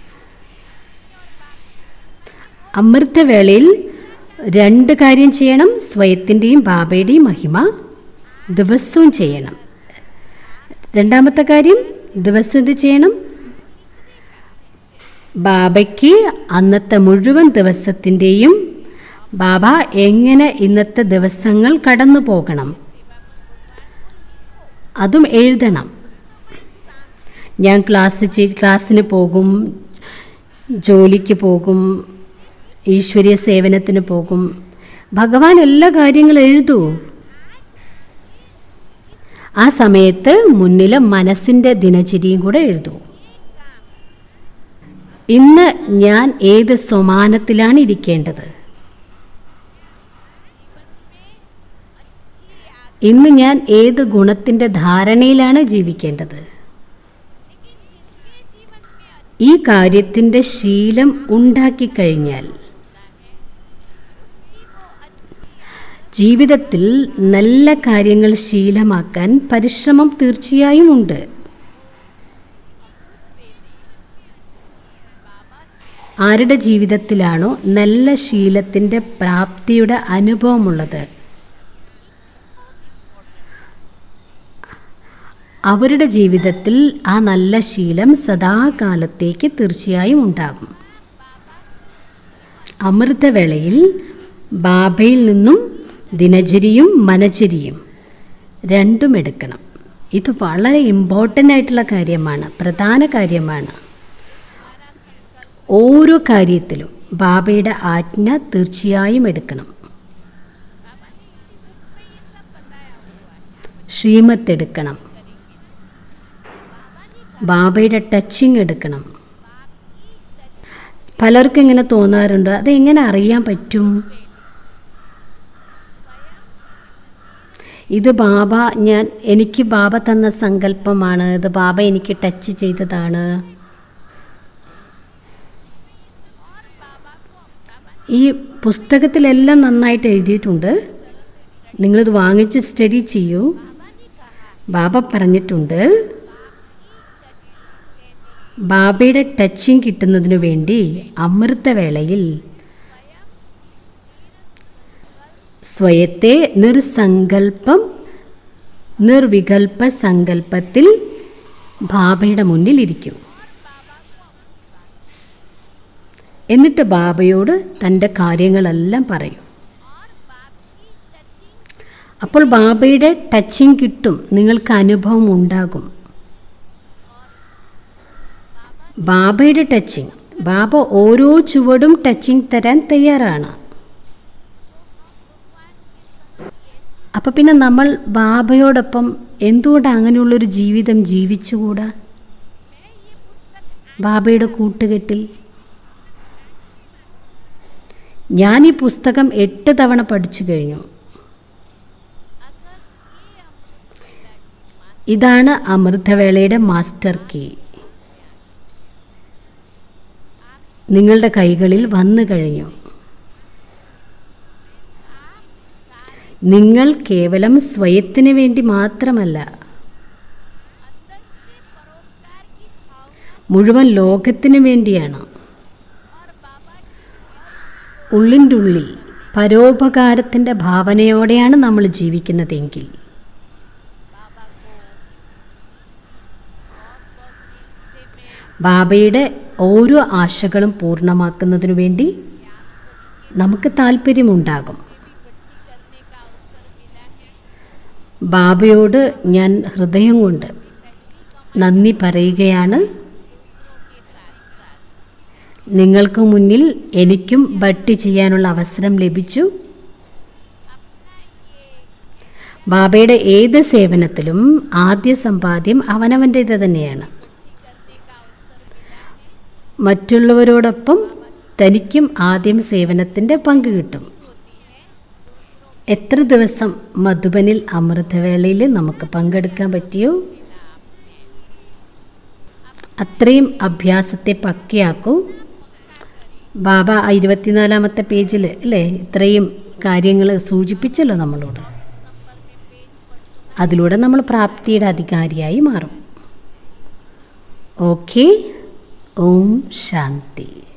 അമൃതവേളയിൽ രണ്ട് കാര്യം ചെയ്യണം സ്വയത്തിൻ്റെയും ബാബയുടെയും മഹിമ ദിവസവും ചെയ്യണം രണ്ടാമത്തെ കാര്യം ദിവസം എന്ത് ചെയ്യണം ബാബയ്ക്ക് അന്നത്തെ മുഴുവൻ ദിവസത്തിൻ്റെയും ബാബ എങ്ങനെ ഇന്നത്തെ ദിവസങ്ങൾ കടന്നു പോകണം അതും എഴുതണം ഞാൻ ക്ലാസ് ചെയ് ക്ലാസ്സിന് പോകും ജോലിക്ക് പോകും ഈശ്വരീയ സേവനത്തിന് പോകും ഭഗവാൻ എല്ലാ കാര്യങ്ങളും എഴുതൂ ആ സമയത്ത് മുന്നിൽ മനസ്സിൻ്റെ ദിനചര്യയും കൂടെ എഴുതൂ ഇന്ന് ഞാൻ ഏത് സമാനത്തിലാണ് ഇരിക്കേണ്ടത് ഇന്ന് ഞാൻ ഏത് ഗുണത്തിൻ്റെ ധാരണയിലാണ് ജീവിക്കേണ്ടത് ഈ കാര്യത്തിൻ്റെ ശീലം ഉണ്ടാക്കിക്കഴിഞ്ഞാൽ ജീവിതത്തിൽ നല്ല കാര്യങ്ങൾ ശീലമാക്കാൻ പരിശ്രമം തീർച്ചയായും ഉണ്ട് ആരുടെ ജീവിതത്തിലാണോ നല്ല ശീലത്തിൻ്റെ പ്രാപ്തിയുടെ അനുഭവമുള്ളത് അവരുടെ ജീവിതത്തിൽ ആ നല്ല ശീലം സദാകാലത്തേക്ക് തീർച്ചയായും ഉണ്ടാകും അമൃതവേളയിൽ ബാബയിൽ നിന്നും ദിനചര്യയും മനചര്യയും രണ്ടും എടുക്കണം ഇത് വളരെ ഇമ്പോർട്ടൻ്റ് ആയിട്ടുള്ള കാര്യമാണ് പ്രധാന കാര്യമാണ് ഓരോ കാര്യത്തിലും ബാബയുടെ ആജ്ഞ തീർച്ചയായും എടുക്കണം ശ്രീമത്ത് എടുക്കണം ബാബയുടെ ടച്ചിങ് എടുക്കണം പലർക്കും ഇങ്ങനെ തോന്നാറുണ്ട് അതെങ്ങനെ അറിയാൻ പറ്റും ഇത് ബാബ ഞാൻ എനിക്ക് ബാബ തന്ന സങ്കല്പമാണ് ഇത് ബാബ എനിക്ക് ടച്ച് ചെയ്തതാണ് ഈ പുസ്തകത്തിലെല്ലാം നന്നായിട്ട് എഴുതിയിട്ടുണ്ട് നിങ്ങളിത് വാങ്ങിച്ച് സ്റ്റഡി ചെയ്യൂ ബാബ പറഞ്ഞിട്ടുണ്ട് ബാബയുടെ ടച്ചിങ് കിട്ടുന്നതിനു വേണ്ടി അമൃതവേളയിൽ സ്വയത്തെ നിർസങ്കൽപ്പം നിർവികൽപ്പ സങ്കല്പത്തിൽ ബാബയുടെ മുന്നിൽ ഇരിക്കും എന്നിട്ട് ബാബയോട് തൻ്റെ കാര്യങ്ങളെല്ലാം പറയും അപ്പോൾ ബാബയുടെ ടച്ചിങ് കിട്ടും നിങ്ങൾക്ക് അനുഭവം ഉണ്ടാകും ബാബയുടെ ടച്ചിങ് ബാബ ഓരോ ചുവടും ടച്ചിങ് തരാൻ തയ്യാറാണ് അപ്പം പിന്നെ നമ്മൾ ബാബയോടൊപ്പം എന്തുകൊണ്ട് അങ്ങനെയുള്ളൊരു ജീവിതം ജീവിച്ചുകൂടാ ബാബയുടെ കൂട്ടുകെട്ടിൽ ഞാൻ ഈ പുസ്തകം എട്ട് തവണ പഠിച്ചു കഴിഞ്ഞു ഇതാണ് അമൃതവേളയുടെ മാസ്റ്റർ കീ നിങ്ങളുടെ കൈകളിൽ വന്നു കഴിഞ്ഞു നിങ്ങൾ കേവലം സ്വയത്തിന് വേണ്ടി മാത്രമല്ല മുഴുവൻ ലോകത്തിനു വേണ്ടിയാണ് ഉള്ളിൻ്റെ ഉള്ളിൽ പരോപകാരത്തിൻ്റെ ഭാവനയോടെയാണ് നമ്മൾ ജീവിക്കുന്നതെങ്കിൽ ബാബയുടെ ഓരോ ആശകളും പൂർണ്ണമാക്കുന്നതിനു വേണ്ടി നമുക്ക് താല്പര്യമുണ്ടാകും ബാബയോട് ഞാൻ ഹൃദയം കൊണ്ട് നന്ദി പറയുകയാണ് നിങ്ങൾക്ക് മുന്നിൽ എനിക്കും ഭട്ടി ചെയ്യാനുള്ള അവസരം ലഭിച്ചു ബാബയുടെ ഏത് സേവനത്തിലും ആദ്യ സമ്പാദ്യം അവനവൻ്റേത് തന്നെയാണ് മറ്റുള്ളവരോടൊപ്പം തനിക്കും ആദ്യം സേവനത്തിൻ്റെ പങ്ക് കിട്ടും എത്ര ദിവസം മധുബനിൽ അമൃതവേളയിൽ നമുക്ക് പങ്കെടുക്കാൻ പറ്റിയോ അത്രയും അഭ്യാസത്തെ പക്കയാക്കൂ ബാബ ആ ഇരുപത്തിനാലാമത്തെ പേജിൽ അല്ലേ ഇത്രയും കാര്യങ്ങൾ സൂചിപ്പിച്ചല്ലോ നമ്മളോട് അതിലൂടെ നമ്മൾ പ്രാപ്തിയുടെ അധികാരിയായി മാറും ഓക്കെ ഓം ശാന്തി